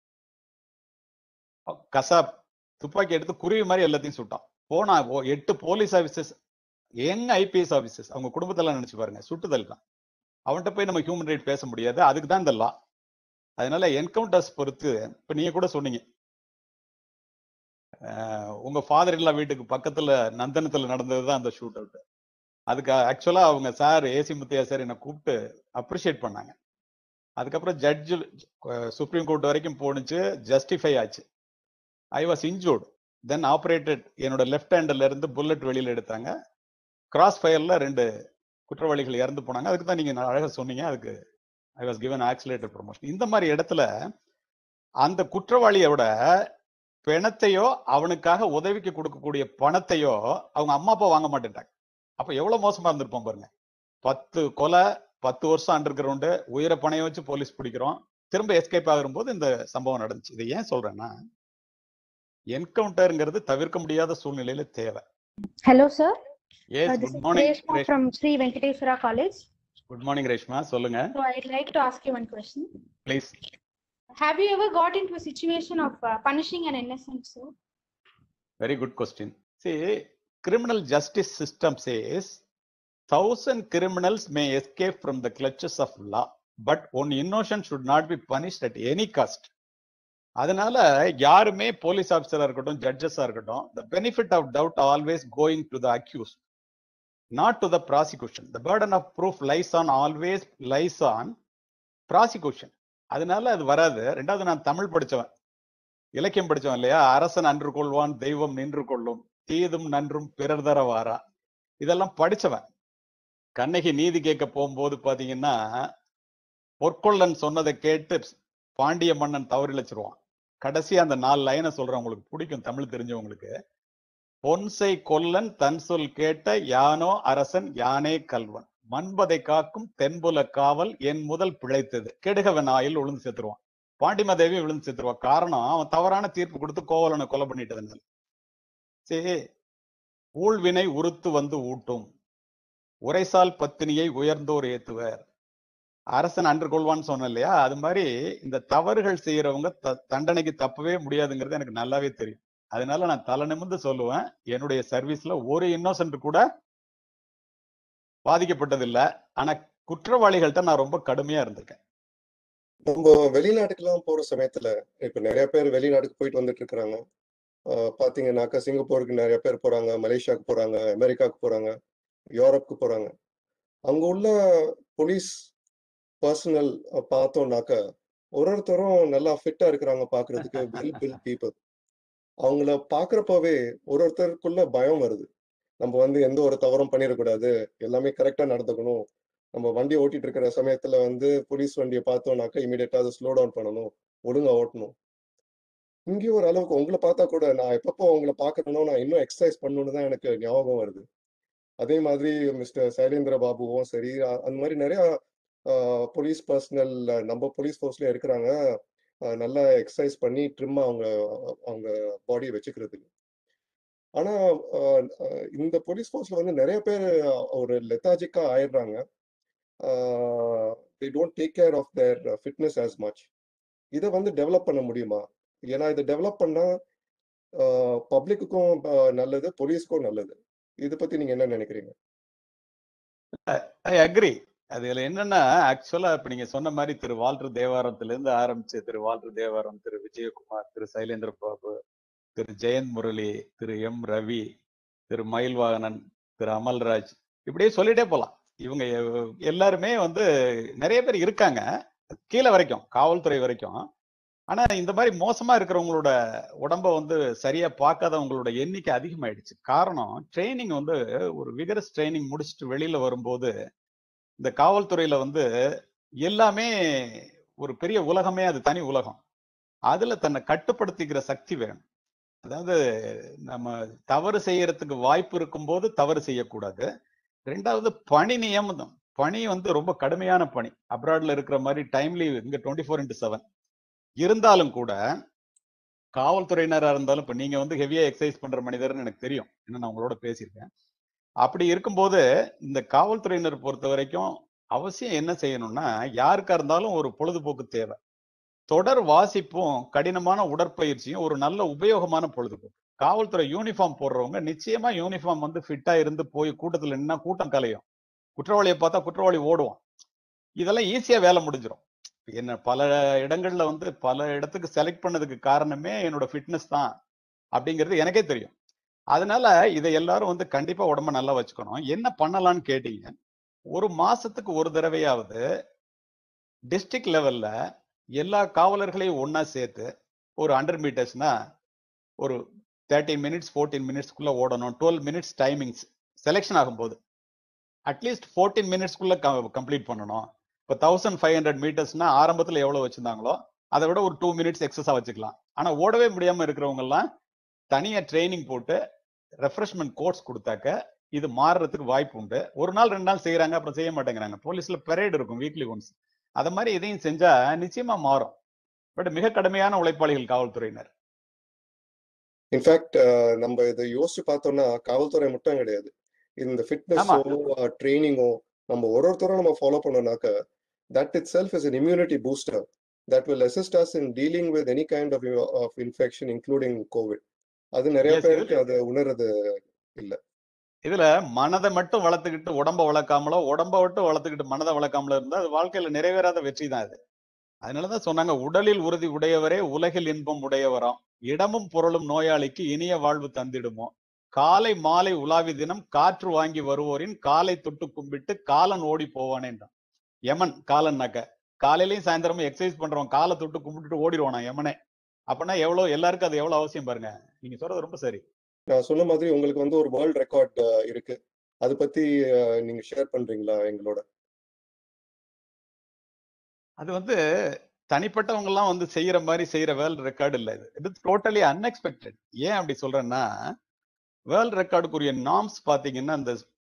கசாப் துப்பாக்கி எடுத்து குருவி மாதிரி எல்லாத்தையும் சுட்டான் போனா எட்டு போலீஸ் ஆபீசர்ஸ் எங்க ஐபிஎஸ் ஆபீசர்ஸ் அவங்க குடும்பத்தெல்லாம் நினைச்சு பாருங்க சுட்டுதல் தான் அவன்கிட்ட போய் நம்ம ஹியூமன் ரைட் பேச முடியாது அதுக்கு தான் இந்த லா அதனால என்கவுண்டர்ஸ் பொறுத்து இப்ப நீங்க கூட சொன்னீங்க உங்க ஃபாதர் இல்லா வீட்டுக்கு பக்கத்துல நந்தனத்துல நடந்ததுதான் அந்த ஷூட் அவுட் அதுக்கு ஆக்சுவலா அவங்க சார் ஏசி முத்தையா சார் என்னை கூப்பிட்டு அப்ரிஷியேட் பண்ணாங்க அதுக்கப்புறம் ஜட்ஜு சுப்ரீம் கோர்ட் வரைக்கும் போணுச்சு ஜஸ்டிஃபை ஆச்சு I was injured then operated என்னோட லெஃப்ட் ஹேண்டில் இருந்து புல்லட் வெளியில எடுத்தாங்க கிராஸ் ஃபயர்ல ரெண்டு குற்றவாளிகள் இறந்து போனாங்க அதுக்கு தான் நீங்க அழகா சொன்னீங்க அதுக்கு I was given accelerated promotion இந்த மாதிரி இடத்துல அந்த குற்றவாளியோட பிணத்தையோ அவனுக்காக உதவிக்கு கொடுக்கக்கூடிய பணத்தையோ அவங்க அம்மா அப்பா வாங்க மாட்டேன்ட்டாங்க அப்ப எவ்வளவு மோசமா இருந்திருப்போம் பாருங்க பத்து கொலை பத்து வருஷம் அண்டர் கிரவுண்டு உயிரை பணைய வச்சு போலீஸ் பிடிக்கிறோம் திரும்ப எஸ்கேப் ஆகும்போது இந்த சம்பவம் நடந்துச்சு இதை ஏன் சொல்றேன்னா என்கவுண்டர்ங்கிறது தவிர்க்க முடியாத சூழ்நிலையில தேவை Hello, sir. Yes Uh, this good is morning Reshma from Sri Venkateswara College. Good morning Reshma சொல்லுங்க So I'd like to ask you one question. Please Have you ever got into a situation of uh, punishing an innocent soul? Very good question. See, criminal justice system says thousand criminals may escape from the clutches of law, but one innocent should not be punished at any cost. அதனால யாருமே police ஆஃபீஸரா இருக்கட்டும் ஜட்ஜஸா இருக்கட்டும் the benefit of doubt always going to the accused not to the prosecution the burden of proof lies on always lies on prosecution அதனால அது வராது ரெண்டாவது நான் தமிழ் படிச்சவன் இலக்கியம் படிச்சவன் இல்லையா அரசன் அன்று கொள்வான் தெய்வம் நின்று கொள்ளும் தீதும் நன்றும் பிறர் தர வாரா இதெல்லாம் படிச்சவன் கண்ணகி நீதி கேட்க போகும்போது பாத்தீங்கன்னா பொற்கொள்ளன் சொன்னதை கேட்டு பாண்டிய மன்னன் தவறிழைச்சிருவான் கடைசி அந்த நாலு லைனை சொல்றேன் உங்களுக்கு பிடிக்கும் தமிழ் தெரிஞ்சவங்களுக்கு பொன்சை கொல்லன் தன் சொல் கேட்ட யானோ அரசன் யானே கல்வன் மண்பதை காக்கும் தென்புல காவல் என் முதல் பிழைத்தது கெடுகவன் ஆயில் உளுந்து செத்துருவான் பாண்டிமாதேவி விழுந்து செத்துருவா காரணம் அவன் தவறான தீர்ப்பு கொடுத்து கோவலனை கொலை பண்ணிட்டதுனால சரி ஊழ்வினை உறுத்து வந்து ஊட்டும் உரைசால் பத்தினியை உயர்ந்தோர் ஏத்துவர் அரசன் அன்று கொள்வான்னு சொன்னேன் இல்லையா அது மாதிரி இந்த தவறுகள் செய்யறவங்க த- தண்டனைக்கு தப்பவே முடியாதுங்கிறது எனக்கு நல்லாவே தெரியும் அதனால நான் தலை நிமிர்ந்து சொல்லுவேன் என்னுடைய சர்வீஸ்ல ஒரு இன்னோசன்ட் கூட பாதிக்கப்பட்டதில்லை ஆனா குற்றவாளிகள்ட்ட நான் ரொம்ப கடுமையா இருந்திருக்கேன் நம்ம வெளிநாட்டுக்கெல்லாம் போற சமயத்துல இப்ப நிறைய பேர் வெளிநாட்டுக்கு போயிட்டு வந்துட்டு இருக்கிறாங்க ஆஹ் பாத்தீங்கன்னாக்கா சிங்கப்பூருக்கு நிறைய பேர் போறாங்க மலேசியாவுக்கு போறாங்க அமெரிக்காவுக்கு போறாங்க யூரோப்புக்கு போறாங்க அங்க உள்ள போலீஸ் பர்சனல் பார்த்தோம்னாக்கா ஒரு ஒருத்தரும் நல்லா ஃபிட்டா இருக்கிறாங்க பாக்குறதுக்கு வெல் பில் பீப்புள் அவங்கள பாக்குறப்பவே ஒரு ஒருத்தருக்குள்ள பயம் வருது நம்ம வந்து எந்த ஒரு தவறும் பண்ணிடக்கூடாது எல்லாமே கரெக்டா நடந்துக்கணும் நம்ம வண்டி ஓட்டிட்டு இருக்கிற சமயத்துல வந்து போலீஸ் வண்டியை பார்த்தோம்னாக்கா இமீடியட்டா அதை ஸ்லோ டவுன் பண்ணணும் ஒழுங்கா ஓட்டணும் இங்கேயும் ஒரு அளவுக்கு உங்களை பார்த்தா கூட நான் எப்பப்போ உங்களை பார்க்கறேனோ நான் இன்னும் எக்ஸசைஸ் பண்ணணும்னு தான் எனக்கு ஞாபகம் வருது அதே மாதிரி மிஸ்டர் சைலேந்திர பாபுவும் சரி அ- அந்த மாதிரி நிறைய போலீஸ் பர்சனல் நம்ம போலீஸ் ஃபோர்ஸ்ல இருக்கிறாங்க அஹ் நல்லா எக்ஸசைஸ் பண்ணி ட்ரிம்மா அவங்க அவங்க பாடியை வச்சுக்கிறதுக்கு ஆனா அஹ், அஹ், இந்த போலீஸ் ஃபோர்ஸ்ல வந்து நிறைய பேர் ஒரு லெத்தாஜிக்கா ஆயிடுறாங்க they don't take care of their fitness as much இதை வந்து டெவலப் பண்ண முடியுமா ஏன்னா இதை டெவலப் பண்ணா பப்ளிக்குக்கும் நல்லது போலீஸ்க்கும் நல்லது இதை பத்தி நீங்க என்ன நினைக்கிறீங்க ஐ அக்ரி அதுல என்னன்னா ஆக்சுவலா இப்ப நீங்க சொன்ன மாதிரி திரு வால்டர் தேவாரத்துல இருந்து ஆரம்பிச்சு திரு வால்டர் தேவாரம் திரு விஜயகுமார் திரு சைலேந்திர பாபு திரு ஜெயந்த் முரளி திரு எம் ரவி திரு மயில்வாகனன் திரு அமல்ராஜ் இப்படியே சொல்லிட்டே போலாம் இவங்க எ- எல்லாருமே வந்து நிறைய பேர் இருக்காங்க கீழே வரைக்கும் காவல்துறை வரைக்கும் ஆனா இந்த மாதிரி மோசமா இருக்கிறவங்களோட உடம்ப வந்து சரியா பார்க்காதவங்களோட எண்ணிக்கை அதிகமாயிடுச்சு காரணம் ட்ரைனிங் வந்து ஒரு விகரஸ் ட்ரைனிங் முடிச்சுட்டு வெளியில வரும்போது இந்த காவல்துறையில வந்து எல்லாமே ஒரு பெரிய உலகமே அது தனி உலகம் அதுல தன்னை கட்டுப்படுத்திக்கிற சக்தி வேணும் அதாவது நம்ம தவறு செய்யறதுக்கு வாய்ப்பு இருக்கும்போது தவறு செய்யக்கூடாது ரெண்டாவது பணி நியமனம் பணி வந்து ரொம்ப கடுமையான பணி அப்ராட்ல இருக்கிற மாதிரி டைம்லி இங்க டுவெண்ட்டி ஃபோர் இன்ட்டு செவன் இருந்தாலும் கூட காவல்துறையினரா இருந்தாலும் இப்ப நீங்க வந்து ஹெவியா எக்ஸசைஸ் பண்ற மனிதர்னு எனக்கு தெரியும் ஏன்னா நான் உங்களோட பேசியிருக்கேன் அப்படி இருக்கும்போது இந்த காவல்துறையினர் பொறுத்த வரைக்கும் அவசியம் என்ன செய்யணும்னா யாருக்கா இருந்தாலும் ஒரு பொழுதுபோக்கு தேவை தொடர் வாசிப்பும் கடினமான உடற்பயிற்சியும் ஒரு நல்ல உபயோகமான பொழுதுபோக்கு காவல்துறை யூனிஃபார்ம் போடுறவங்க நிச்சயமா யூனிஃபார்ம் வந்து ஃபிட்டா இருந்து போய் கூட்டத்துல நின்னா கூட்டம் கலையும் குற்றவாளியை பார்த்தா குற்றவாளி ஓடுவான் இதெல்லாம் ஈஸியா வேலை முடிஞ்சிடும் என்ன பல இடங்கள்ல வந்து பல இடத்துக்கு செலக்ட் பண்ணதுக்கு காரணமே என்னோட ஃபிட்னஸ் தான் அப்படிங்கிறது எனக்கே தெரியும் அதனால இதை எல்லாரும் வந்து கண்டிப்பா உடம்ப நல்லா வச்சுக்கணும் என்ன பண்ணலாம்னு கேட்டீங்க ஒரு மாசத்துக்கு ஒரு தடவையாவது டிஸ்ட்ரிக்ட் லெவல்ல எல்லா காவலர்களையும் ஒண்ணா சேர்த்து ஒரு ஹண்ட்ரட் மீட்டர்ஸ்னா ஒரு தேர்ட்டீன் மினிட்ஸ் ஃபோர்டீன் மினிட்ஸ்க்குள்ள ஓடணும் டுவெல் மினிட்ஸ் டைமிங்ஸ் செலெக்ஷன் ஆகும்போது அட்லீஸ்ட் ஃபோர்டீன் மினிட்ஸ்க்குள்ள கம்ப்ளீட் பண்ணணும் இப்போ தௌசண்ட் ஃபைவ் ஹண்ட்ரட் மீட்டர்ஸ்னா ஆரம்பத்தில் எவ்வளோ வச்சிருந்தாங்களோ அதை விட ஒரு டூ மினிட்ஸ் எக்ஸஸா வச்சுக்கலாம் ஆனா ஓடவே முடியாம இருக்கிறவங்க எல்லாம் தனியா ட்ரைனிங் போட்டு ரெஃப்ரெஷ்மெண்ட் கோர்ஸ் கொடுத்தாக்க இது மாறுறதுக்கு வாய்ப்பு உண்டு ஒரு நாள் ரெண்டு நாள் செய்யறாங்க அப்புறம் செய்ய மாட்டேங்கிறாங்க போலீஸ்ல பெரேட் இருக்கும் வீக்லி ஒன்ஸ் அத மாதிரி இதையும் செஞ்சா நிச்சயமா மாறும் பட் மிக கடுமையான உழைப்பாளிகள் காவல்துறையினர் இன்ஃபேக்ட் நம்ம இதை யோசிச்சு பார்த்தோம்னா காவல்துறை மட்டும் கிடையாது இந்த ஃபிட்னஸோ ட்ரைனிங்கோ நம்ம ஒரு ஒருத்தரும் நம்ம ஃபாலோ பண்ணோம்னாக்க that itself is an immunity booster that will assist us in dealing with any kind of of infection including Covid அது நிறைய Yes, பேருக்கு அது உணர்றது இதுல மனதை மட்டும் வளர்த்துக்கிட்டு உடம்ப வளர்க்காமலோ உடம்ப மட்டும் வளர்த்துக்கிட்டு மனதை வளர்க்காமலோ இருந்தா அது வாழ்க்கையில நிறைவேறாத வெற்றி தான் அது அதனாலதான் சொன்னாங்க உடலில் உறுதி உடையவரே உலகில் இன்பம் உடையவராம் இடமும் பொருளும் நோயாளிக்கு இனிய வாழ்வு தந்திடுமோ காலை மாலை உலாவி தினம் காற்று வாங்கி வருவோரின் காலை தொட்டு கும்பிட்டு காலன் ஓடி போவானேன்றான் யமன் காலன்னாக்க காலையிலயும் சாயந்தரமும் எக்ஸசைஸ் பண்றவன் காலை தொட்டு கும்பிட்டுட்டு ஓடிடுவானா யமனே அப்படின்னா எவ்வளவு எல்லாருக்கும் அது எவ்வளவு அவசியம் பாருங்க நீங்க சொல்றது ரொம்ப சரி நான் சொன்ன மாதிரி உங்களுக்கு வந்து ஒரு வேர்ல்ட் ரெக்கார்ட் இருக்கு அதை பத்தி அஹ், நீங்க ஷேர் பண்றீங்களா எங்களோட அது வந்து தனிப்பட்டவங்க எல்லாம் வந்து செய்யற மாதிரி செய்யற வேர்ல்ட் ரெக்கார்டு இல்ல இது இது டோட்டலி அன்எக்ஸ்பெக்டட் ஏன் அப்படி சொல்றேன்னா வேர்ல்ட் ரெக்கார்டுக்குரிய நார்ம்ஸ் பாத்தீங்கன்னா இந்த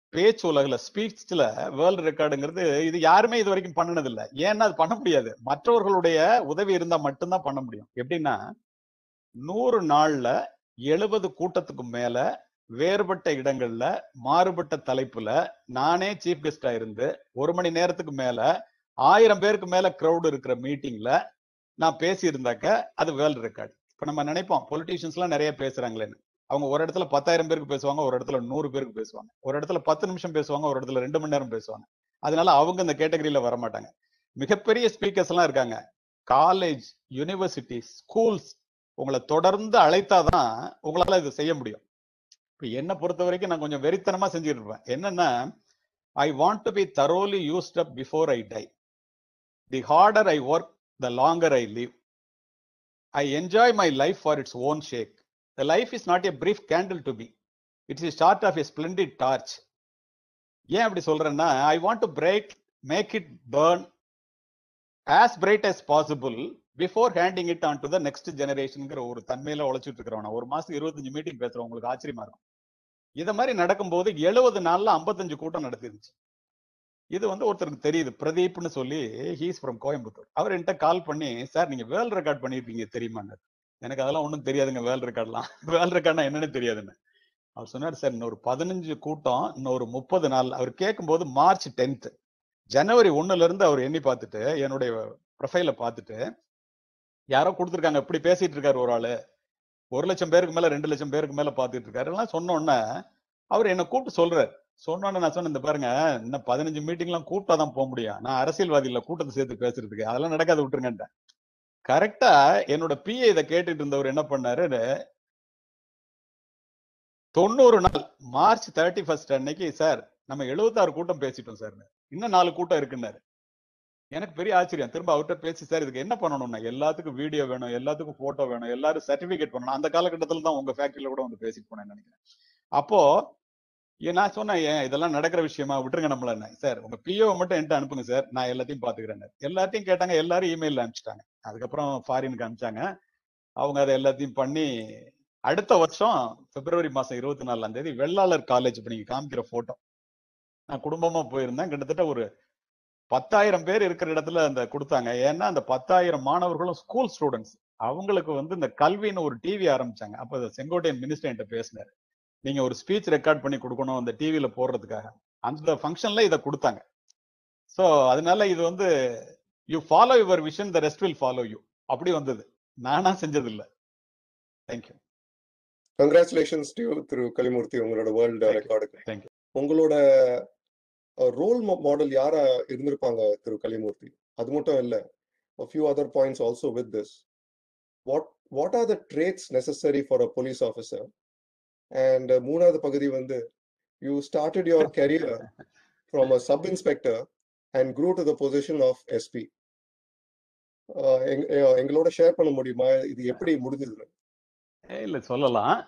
பேச்சு உலகில ஸ்பீச்ல வேர்ல்டு ரெக்கார்டுங்கிறது இது யாருமே இது வரைக்கும் பண்ணனது இல்ல ஏன்னா அது பண்ண முடியாது மற்றவர்களுடைய உதவி இருந்தா மட்டும்தான் பண்ண முடியும் எப்படின்னா நூறு நாள்ல எழுபது கூட்டத்துக்கு மேல வேறுபட்ட இடங்கள்ல மாறுபட்ட தலைப்புல நானே சீஃப் கெஸ்டா இருந்து ஒரு மணி நேரத்துக்கு மேல ஆயிரம் பேருக்கு மேல கிரௌட் இருக்கிற மீட்டிங்ல நான் பேசி இருந்தாக்க அது வேர்ல்டு ரெக்கார்டு இப்ப நம்ம நினைப்போம் பொலிட்டீஷியன்ஸ் எல்லாம் நிறைய பேசுறாங்களேன்னு அவங்க ஒரு இடத்துல பத்தாயிரம் பேருக்கு பேசுவாங்க ஒரு இடத்துல நூறு பேருக்கு பேசுவாங்க ஒரு இடத்துல பத்து நிமிஷம் பேசுவாங்க ஒரு இடத்துல ரெண்டு மணி நேரம் பேசுவாங்க அதனால அவங்க இந்த கேட்டகரியில வர மாட்டாங்க மிகப்பெரிய ஸ்பீக்கர்ஸ் எல்லாம் இருக்காங்க காலேஜ் யூனிவர்சிட்டி ஸ்கூல்ஸ் உங்களை தொடர்ந்து அழைத்தாதான் உங்களால இது செய்ய முடியும் இப்ப என்ன பொறுத்த வரைக்கும் நான் கொஞ்சம் வெறித்தனமா செஞ்சுட்டு இருப்பேன் என்னன்னா I want to be thoroughly used up before I die the harder I work the longer I live I enjoy my life for its own sake the life is not a brief candle to be it's is start of a splendid torch ஏன் அப்படி சொல்றேன்னா I want to break make it burn as bright as possible before handing it on to the next ஜெனரேஷனுங்கிற ஒரு தன்மையில உழைச்சிட்டு இருக்கிறவன ஒரு மாசத்துக்கு இருபத்தஞ்சு மீட்டிங் பேசுறேன் உங்களுக்கு ஆச்சரியமா இருக்கும் இத மாதிரி நடக்கும்போது எழுபது நாள்ல ஐம்பத்தஞ்சு கூட்டம் நடத்திருந்துச்சு இது வந்து ஒருத்தருக்கு தெரியுது பிரதீப்னு சொல்லி ஹீஸ் ஃப்ரம் கோயம்புத்தூர் அவர் என்கிட்ட கால் பண்ணி சார் நீங்க வேர்ல்ட் ரெக்கார்ட் பண்ணிருக்கீங்க தெரியுமான்னு எனக்கு அதெல்லாம் ஒன்றும் தெரியாதுங்க வேர்ல்ட் ரெக்கார்ட்லாம் வேர்ல்ட் ரெக்கார்ட்னா என்னன்னு தெரியாதுன்னு அவர் சொன்னார் சார் இன்னொரு பதினஞ்சு கூட்டம் இன்னொரு முப்பது நாள் அவர் கேட்கும்போது மார்ச் டென்த் ஜனவரி ஒண்ணுல இருந்து அவர் எண்ணி பார்த்துட்டு என்னுடைய ப்ரொஃபைல பார்த்துட்டு யாரோ கொடுத்துருக்காங்க இப்படி பேசிட்டு இருக்காரு ஒரு ஆளு ஒரு லட்சம் பேருக்கு மேல ரெண்டு லட்சம் பேருக்கு மேல பார்த்துட்டு இருக்காரு எல்லாம் சொன்ன உடனே அவர் என்ன கூப்பிட்டு சொல்றாரு சொன்னோன்னு நான் சொன்னேன் இந்த பாருங்க இன்னும் பதினஞ்சு மீட்டிங்லாம் கூப்பிட்டா தான் போக முடியும் நான் அரசியல்வாதி இல்ல கூட்டத்தை சேர்த்து பேசுறதுக்கு அதெல்லாம் நடக்காது விட்டுருங்கன்ட்டேன் கரெக்டா என்னோட பிஏ இதை கேட்டுட்டு இருந்தவர் என்ன பண்ணாரு தொண்ணூறு நாள் மார்ச் தேர்ட்டி ஃபர்ஸ்ட் அன்னைக்கு சார் நம்ம எழுபத்தாறு கூட்டம் பேசிட்டோம் சார் இன்னும் நாலு கூட்டம் இருக்குன்னாரு எனக்கு பெரிய ஆச்சரியம் திரும்ப அவர்கிட்ட பேசி சார் இதுக்கு என்ன பண்ணணும்னா எல்லாத்துக்கும் வீடியோ வேணும் எல்லாத்துக்கும் போட்டோ வேணும் எல்லாரும் சர்டிபிகேட் பண்ணணும் அந்த காலகட்டத்தில் தான் உங்க ஃபேக்டரியில கூட வந்து பேசிட்டு போனேன்னு நினைக்கிறேன் அப்போ ஏன் நான் சொன்னேன் ஏன் இதெல்லாம் நடக்கிற விஷயமா விட்டுருங்க நம்மள சார் உங்க பிஓ மட்டும் என்கிட்ட அனுப்புங்க சார் நான் எல்லாத்தையும் பாத்துக்கிறேன் எல்லாத்தையும் கேட்டாங்க எல்லாரும் இமெயில்ல அனுப்பிச்சிட்டாங்க அதுக்கப்புறம் ஃபாரினுக்கு அனுப்பிச்சாங்க அவங்க அதை எல்லாத்தையும் பண்ணி அடுத்த வருஷம் பிப்ரவரி மாசம் இருபத்தி நாலாம் தேதி வெள்ளாளர் காலேஜ் இப்ப நீங்க காமிக்கிற போட்டோ நான் குடும்பமா போயிருந்தேன் கிட்டத்தட்ட ஒரு பத்தாயிரம் பேர் இருக்கிற இடத்துல அந்த கொடுத்தாங்க ஏன்னா அந்த பத்தாயிரம் மாணவர்களும் ஸ்கூல் ஸ்டூடெண்ட்ஸ் அவங்களுக்கு வந்து இந்த கல்வின்னு ஒரு டிவி ஆரம்பிச்சாங்க அப்ப செங்கோட்டையன் மினிஸ்டர் என்கிட்ட பேசினாரு நீங்க ஒரு ஸ்பீச் ரெக்கார்ட் பண்ணி கொடுக்கணும் அந்த டிவியில போடுறதுக்காக அந்த ஃபங்க்ஷன்ல இதை கொடுத்தாங்க ஸோ அதனால இது வந்து you follow your vision the rest will follow you அப்படி வந்தது நானா செஞ்சது இல்ல thank you congratulations to Thiru Kalimurthy உங்களோட வேர்ல்டு Thank you. ரெக்கார்டுக்கு Thank உங்களோட ரோல் மாடல் யாரா இருந்திருப்பாங்க திரு கலிமூர்த்தி அது மட்டும் இல்ல a few other points also with this what what are the traits necessary for a police officer and uh, மூணாவது பகுதி வந்து you started your career from a sub inspector and grew to the position of SP uh, எங்க- uh, எங்களோட share பண்ண முடியுமா இது எப்படி முடிஞ்சது இல்ல சொல்லலாம்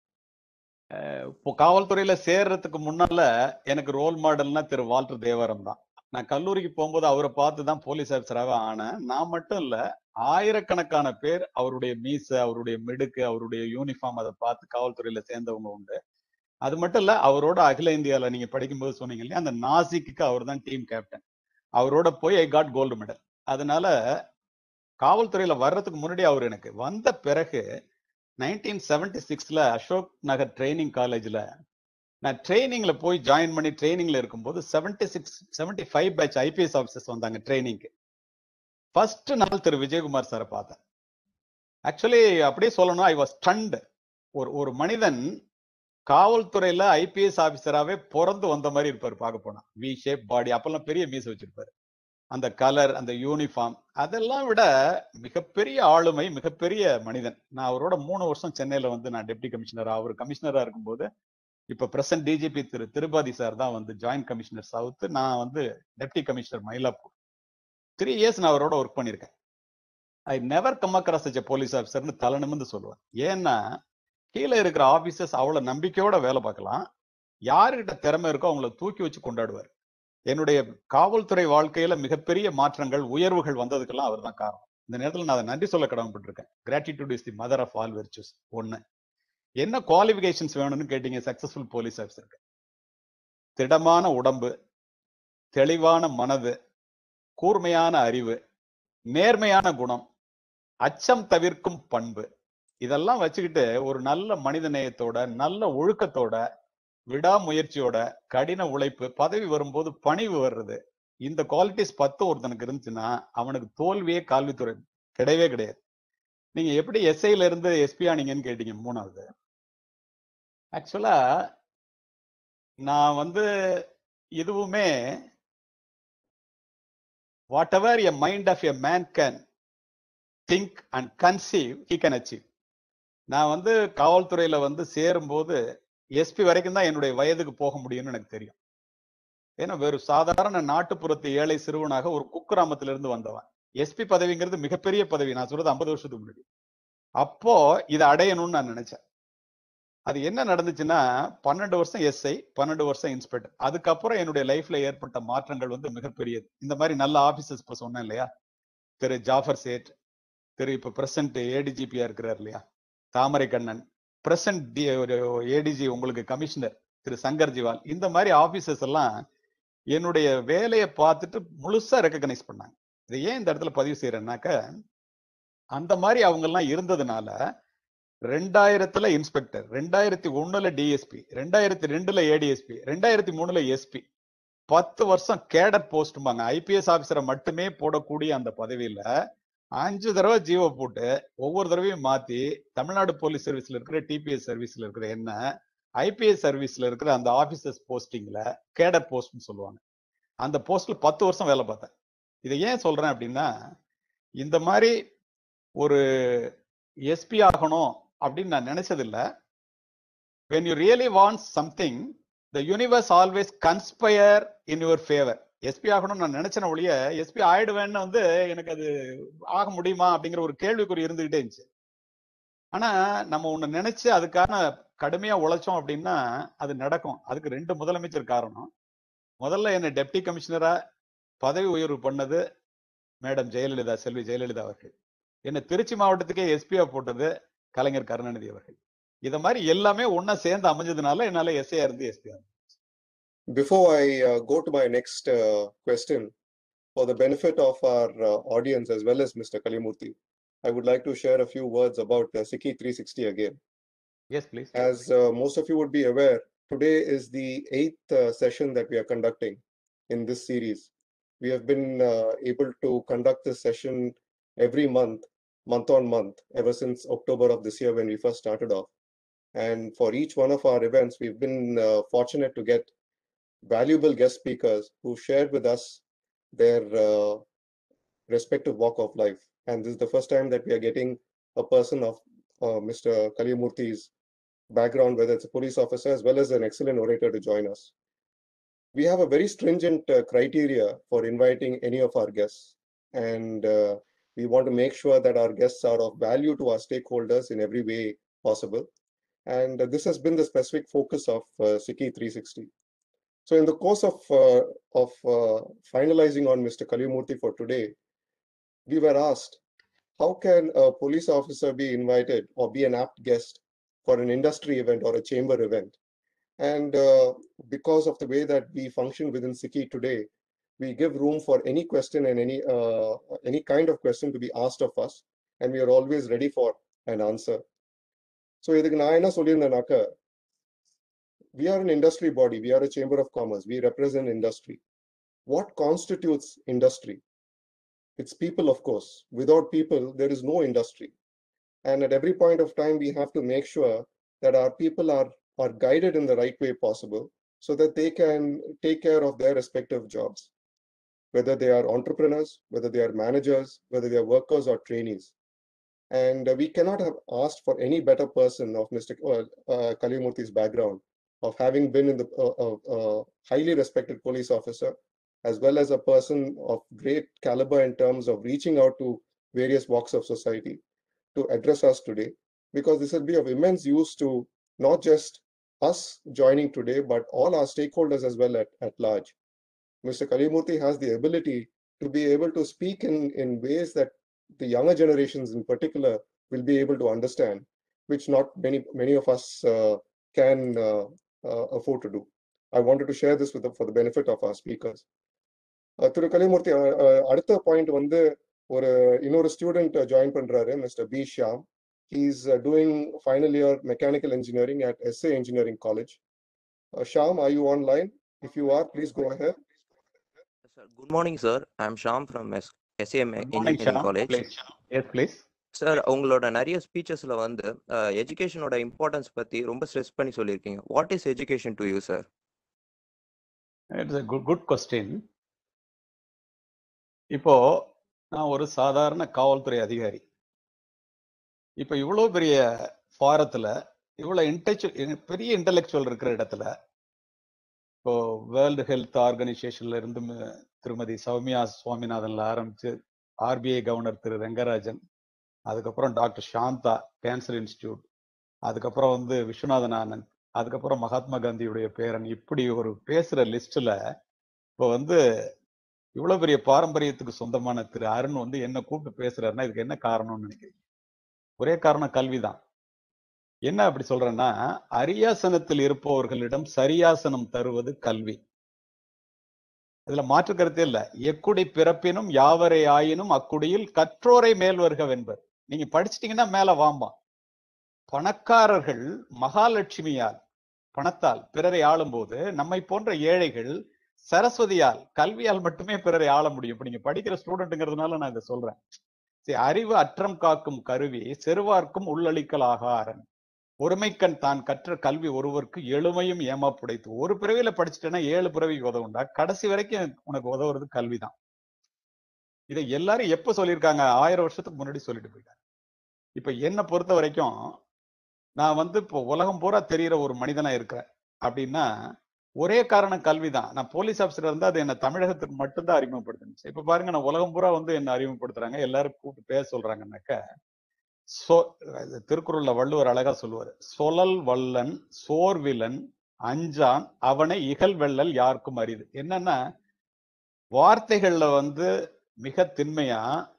அஹ் இப்போ காவல்துறையில சேர்றதுக்கு முன்னால எனக்கு ரோல் மாடல்னா திரு வால்டர் தேவாரம் தான் நான் கல்லூரிக்கு போகும்போது அவரை பார்த்து தான் போலீஸ் ஆஃபீஸராகவே ஆனேன் நான் மட்டும் இல்ல ஆயிரக்கணக்கான பேர் அவருடைய மீச அவருடைய மிடுக்கு அவருடைய யூனிஃபார்ம் அதை பார்த்து காவல்துறையில சேர்ந்தவங்க உண்டு அது மட்டும் இல்ல அவரோட அகில இந்தியால நீங்க படிக்கும்போது சொன்னீங்க இல்லையா அந்த நாசிக்கு அவர் தான் டீம் கேப்டன் அவரோட போய் ஐ காட் கோல்டு மெடல் அதனால காவல்துறையில வர்றதுக்கு முன்னாடி அவர் எனக்கு வந்த பிறகு நைன்டீன் செவன்டி சிக்ஸ்ல அசோக் நகர் ட்ரைனிங் காலேஜ்ல நான் ட்ரைனிங்ல போய் ஜாயின் பண்ணி ட்ரைனிங்ல இருக்கும்போது seventy six seventy five batch IPS officers வந்தாங்க ட்ரைனிங்க்கு ஃபர்ஸ்ட் நாள் திரு விஜயகுமார் சாரை பார்த்தேன் ஆக்சுவலி அப்படியே சொல்லணும் ஐ வாஸ் ஸ்டண்ட் ஒரு ஒரு மனிதன் காவல்துறையில ஐபிஎஸ் ஆபீசராவே பிறந்து வந்த மாதிரி இருப்பாரு பார்க்க போனா வி ஷேப் பாடி அப்பெல்லாம் பெரிய மீஸ் வச்சிருப்பாரு அந்த கலர் அந்த யூனிஃபார்ம் அதெல்லாம் விட மிகப்பெரிய ஆளுமை மிகப்பெரிய மனிதன் நான் அவரோட மூணு வருஷம் சென்னையில வந்து நான் டெப்டி கமிஷனரா அவர் கமிஷனரா இருக்கும்போது இப்ப present DGP Thiru Tripathi sir தான் வந்து ஜாயின்ட் கமிஷனர் சவுத் நான் வந்து deputy commissioner Mylapore three years நான் அவரோட ஒர்க் பண்ணியிருக்கேன் I never come across a police ஆஃபீஸர்னு தலை நிமிர்ந்து சொல்லுவேன் ஏன்னா கீழே இருக்கிற ஆபீசர்ஸ் அவ்வளவு நம்பிக்கையோட வேலை பார்க்கலாம் யாருக்கிட்ட திறமை இருக்கோ அவங்கள தூக்கி வச்சு கொண்டாடுவார் என்னுடைய காவல்துறை வாழ்க்கையில மிகப்பெரிய மாற்றங்கள் உயர்வுகள் வந்ததுக்கெல்லாம் அவர் தான் காரணம் இந்த நேரத்துல நான் அதை நன்றி சொல்ல கடமைப்பட்டிருக்கேன் gratitude is the mother of all virtues ஒன்னு என்ன குவாலிஃபிகேஷன்ஸ் வேணும்னு கேட்டீங்க சக்சஸ்ஃபுல் போலீஸ் ஆஃபீஸருக்கு திடமான உடம்பு தெளிவான மனது கூர்மையான அறிவு நேர்மையான குணம் அச்சம் தவிர்க்கும் பண்பு இதெல்லாம் வச்சுக்கிட்டு ஒரு நல்ல மனித நேயத்தோட நல்ல ஒழுக்கத்தோட விடாமுயற்சியோட கடின உழைப்பு பதவி வரும்போது பணிவு வர்றது இந்த குவாலிட்டிஸ் பத்து ஒருத்தனுக்கு இருந்துச்சுன்னா அவனுக்கு தோல்வியே கல்வித்துறை கிடையவே கிடையாது நீங்க எப்படி எஸ்ஐல இருந்து எஸ்பி ஆனீங்கன்னு கேட்டீங்க மூணாவது ஆக்சுவலா நான் வந்து இதுவுமே whatever a mind of a man can think and conceive he can achieve நான் வந்து காவல்துறையில வந்து சேரும்போது எஸ்பி வரைக்கும் தான் என்னுடைய வயதுக்கு போக முடியும்னு எனக்கு தெரியும் ஏன்னா வெறும் சாதாரண நாட்டுப்புறத்து ஏழை சிறுவனாக ஒரு குக்கிராமத்துல இருந்து வந்தவன் எஸ்பி பதவிங்கிறது மிகப்பெரிய பதவி நான் சொல்றது ஐம்பது வருஷத்துக்கு முன்னாடி அப்போ இதை அடையணும்னு நான் நினைச்சேன் அது என்ன நடந்துச்சுன்னா பன்னெண்டு வருஷம் எஸ்ஐ பன்னெண்டு வருஷம் இன்ஸ்பெக்டர் அதுக்கப்புறம் என்னுடைய லைஃப்ல ஏற்பட்ட மாற்றங்கள் வந்து மிகப்பெரியது இந்த மாதிரி நல்ல ஆபீசர்ஸ் இப்ப சொன்னேன் இல்லையா திரு ஜாஃபர் சேட் திரு இப்ப பிரசன்ட் ஏடிஜிபியா இருக்கிறார் இல்லையா தாமரை கண்ணன் பிரசன்ட் ஏடிஜி உங்களுக்கு கமிஷனர் திரு சங்கர் ஜிவால் இந்த மாதிரி ஆபீசர்ஸ் எல்லாம் என்னுடைய வேலையை பார்த்துட்டு முழுசா ரெக்கக்னைஸ் பண்ணாங்க இதை ஏன் இந்த இடத்துல பதிவு செய்யறேன்னாக்க அந்த மாதிரி அவங்க எல்லாம் இருந்ததுனால ரெண்டாயிரத்துல இன்ஸ்பெக்டர் ரெண்டாயிரத்தி ஒண்ணுல டிஎஸ்பி ரெண்டாயிரத்தி ரெண்டுல ஏடிஎஸ்பி ரெண்டாயிரத்தி மூணுல எஸ்பி பத்து வருஷம் கேடர் போஸ்ட்பாங்க ஐபிஎஸ் ஆபீசரை மட்டுமே போடக்கூடிய அந்த பதவியில அஞ்சு தடவை ஜீவோ போட்டு ஒவ்வொரு தடவையும் மாத்தி தமிழ்நாடு போலீஸ் சர்வீஸ்ல இருக்கிற டிபிஎஸ் சர்வீஸ்ல இருக்கிற என்ன ஐபிஎஸ் சர்வீஸ்ல இருக்கிற அந்த ஆபீசர்ஸ் போஸ்டிங்ல கேடர் போஸ்ட்னு சொல்லுவாங்க அந்த போஸ்ட்ல பத்து வருஷம் வேலை பார்த்தேன் இதை ஏன் சொல்றேன் அப்படின்னா இந்த மாதிரி ஒரு எஸ்பி ஆகணும் அப்படின்னு நான் நினைச்சது இல்ல when you really want something the universe always conspire in your favor SP ஆகணும்னு நான் நினைச்சேன ஒழிய எஸ்பி ஆயிடுவேன்னு வந்து எனக்கு அது ஆக முடியுமா அப்படிங்கிற ஒரு கேள்விக்குறி இருந்துகிட்டே இருந்துச்சு ஆனா நம்ம ஒண்ணு நினைச்சு அதுக்கான கடுமையா உழைச்சோம் அப்படின்னா அது நடக்கும் அதுக்கு ரெண்டு முதலமைச்சர் காரணம் முதல்ல என்ன டெப்டி கமிஷனரா பதவி உயர்வு பண்ணது மேடம் ஜெயலலிதா செல்வி ஜெயலலிதா அவர்கள் என்ன திருச்சி மாவட்டத்துக்கே எஸ்பியா போட்டது கலைஞர் கருணாநிதி அவர்கள் இத மாதிரி எல்லாமே ஒன்னா சேர்ந்து அமைஞ்சதுனால என்னால எஸ்ஐயா இருந்து எஸ்பியா Before I uh, go to my next uh, question, for the benefit of our uh, audience as well as Mr. Kalimurthy, I would like to share a few words about uh, Sikhi 360 again. Yes please As uh, most of you would be aware, today is the eighth uh, session that we are conducting in this series. We have been uh, able to conduct this session every month, month on month, ever since October of this year when we first started off. And for each one of our events, we've been uh, fortunate to get valuable guest speakers who shared with us their uh, respective walk of life. And this is the first time that we are getting a person of uh, Mr. Kalimurthy's background, whether it's a police officer as well as an excellent orator to join us. We have a very stringent uh, criteria for inviting any of our guests. And uh, we want to make sure that our guests are of value to our stakeholders in every way possible. And uh, this has been the specific focus of uh, Siki 360. So in the course of, uh, of uh, finalizing on Mr. Kalimurthy for today, we were asked, how can a police officer be invited or be an apt guest for an industry event or a chamber event? And uh, because of the way that we function within Siki today, we give room for any question and any uh, any kind of question to be asked of us, and we are always ready for an answer. So இதுக்கு நான் என்ன சொல்லியிருந்தேனாக்க we are an industry body, we are a chamber of commerce, we represent industry. What constitutes industry? It's people, of course. Without people, there is no industry. And at every point of time, we have to make sure that our people are, are guided in the right way possible so that they can take care of their respective jobs, whether they are entrepreneurs, whether they are managers, whether they are workers or trainees. And uh, we cannot have asked for any better person of Mr. K- uh, uh, Kalimurthy's background of having been in the uh, uh, uh, highly respected police officer, as well as a person of great caliber in terms of reaching out to various walks of society to address us today, because this will be of immense use to not just us joining today, but all our stakeholders as well at, at large. Mr. Kalimurthy has the ability to be able to speak in, in ways that the younger generations in particular will be able to understand, which not many many of us uh, can uh, uh, afford to do. I wanted to share this with the, for the benefit of our speakers. Uh, Thiru Kalimurthy uh, uh, அடுத்த point வந்து ஒரு இன்னொரு student join பண்றாரு mister P Shyam he's doing final year mechanical engineering at SA engineering college Shyam are you online if you are please go ahead Sir, good morning, sir. I'm Shyam from S- SAM Good morning, Engineering Shyam. College. Please. Yes, please. Sir உங்களோட நிறைய ஸ்பீச்சஸ்ல வந்து எஜுகேஷனோட importance பத்தி ரொம்ப stress பண்ணி சொல்லியிருக்கீங்க what is education to you sir It's a good, good question. இப்போ நான் ஒரு சாதாரண காவல்துறை அதிகாரி இப்போ இவ்வளோ பெரிய ஃபாரத்தில் இவ்வளோ இன்டெக்சுவல் பெரிய இன்டெலெக்சுவல் இருக்கிற இடத்துல இப்போ வேர்ல்டு ஹெல்த் ஆர்கனைசேஷன்ல இருந்து ம- திருமதி சௌமியா சுவாமிநாதன்ல ஆரம்பிச்சு ஆர்பிஐ கவர்னர் திரு ரெங்கராஜன் அதுக்கப்புறம் டாக்டர் சாந்தா கேன்சர் இன்ஸ்டிடியூட் அதுக்கப்புறம் வந்து விஸ்வநாதன் ஆனந்த் அதுக்கப்புறம் மகாத்மா காந்தியுடைய பேரன் இப்படி ஒரு பேசுற லிஸ்ட்ல இப்போ வந்து இவ்வளவு பெரிய பாரம்பரியத்துக்கு சொந்தமான திரு அருண் வந்து என்ன கூப்பிட்டு பேசுறாருன்னா இதுக்கு என்ன காரணம்னு நினைக்கிறீங்க ஒரே காரணம் கல்விதான் என்ன அப்படி சொல்றேன்னா அரியாசனத்தில் இருப்பவர்களிடம் சரியாசனம் தருவது கல்வி இதுல மாற்று கருத்தே இல்ல எக்குடி பிறப்பினும் யாவரை ஆயினும் அக்குடியில் கற்றோரை மேல் வருகவென்பர் நீங்க படிச்சிட்டீங்கன்னா மேல வாம்பா பணக்காரர்கள் மகாலட்சுமியால் பணத்தால் பிறரை ஆளும்போது நம்மை போன்ற ஏழைகள் சரஸ்வதியால் கல்வியால் மட்டுமே பிறரை ஆள முடியும் இப்ப நீங்க படிக்கிற ஸ்டூடெண்ட்ங்கிறதுனால நான் இதை சொல்றேன் சரி அறிவு அற்றம் காக்கும் கருவி செருவார்க்கும் உள்ளளிக்கல் ஆகாரன் ஒருமைக்கண் தான் கற்ற கல்வி ஒருவருக்கு எளிமையும் ஏமாப்புடைத்து ஒரு பிறவியில படிச்சுட்டேன்னா ஏழு பிறவிக்கு உதவுண்டா கடைசி வரைக்கும் உனக்கு உதவுறது கல்விதான் இதை எல்லாரும் எப்ப சொல்லியிருக்காங்க ஆயிரம் வருஷத்துக்கு முன்னாடி சொல்லிட்டு போயிட்டாங்க இப்ப என்னை பொறுத்த வரைக்கும் நான் வந்து இப்போ உலகம் பூரா தெரியிற ஒரு மனிதனா இருக்கிறேன் அப்படின்னா ஒரே காரணம் கல்விதான் நான் போலீஸ் ஆஃபீஸர் இருந்தா அது என்ன தமிழகத்துக்கு மட்டும்தான் அறிமுகப்படுத்துனுச்சு இப்ப பாருங்க நான் உலகம் பூரா வந்து என்ன அறிமுகப்படுத்துறாங்க எல்லாரும் கூப்பிட்டு பேச சொல்றாங்கன்னாக்க சோ அது திருக்குறள்ல வள்ளுவர் அழகா சொல்லுவாரு சொலல் வல்லன் சோர்விலன் அஞ்சான் அவனை இகல் வெள்ளல் யாருக்கும் அரிது என்னன்னா வார்த்தைகள்ல வந்து மிக திண்மையா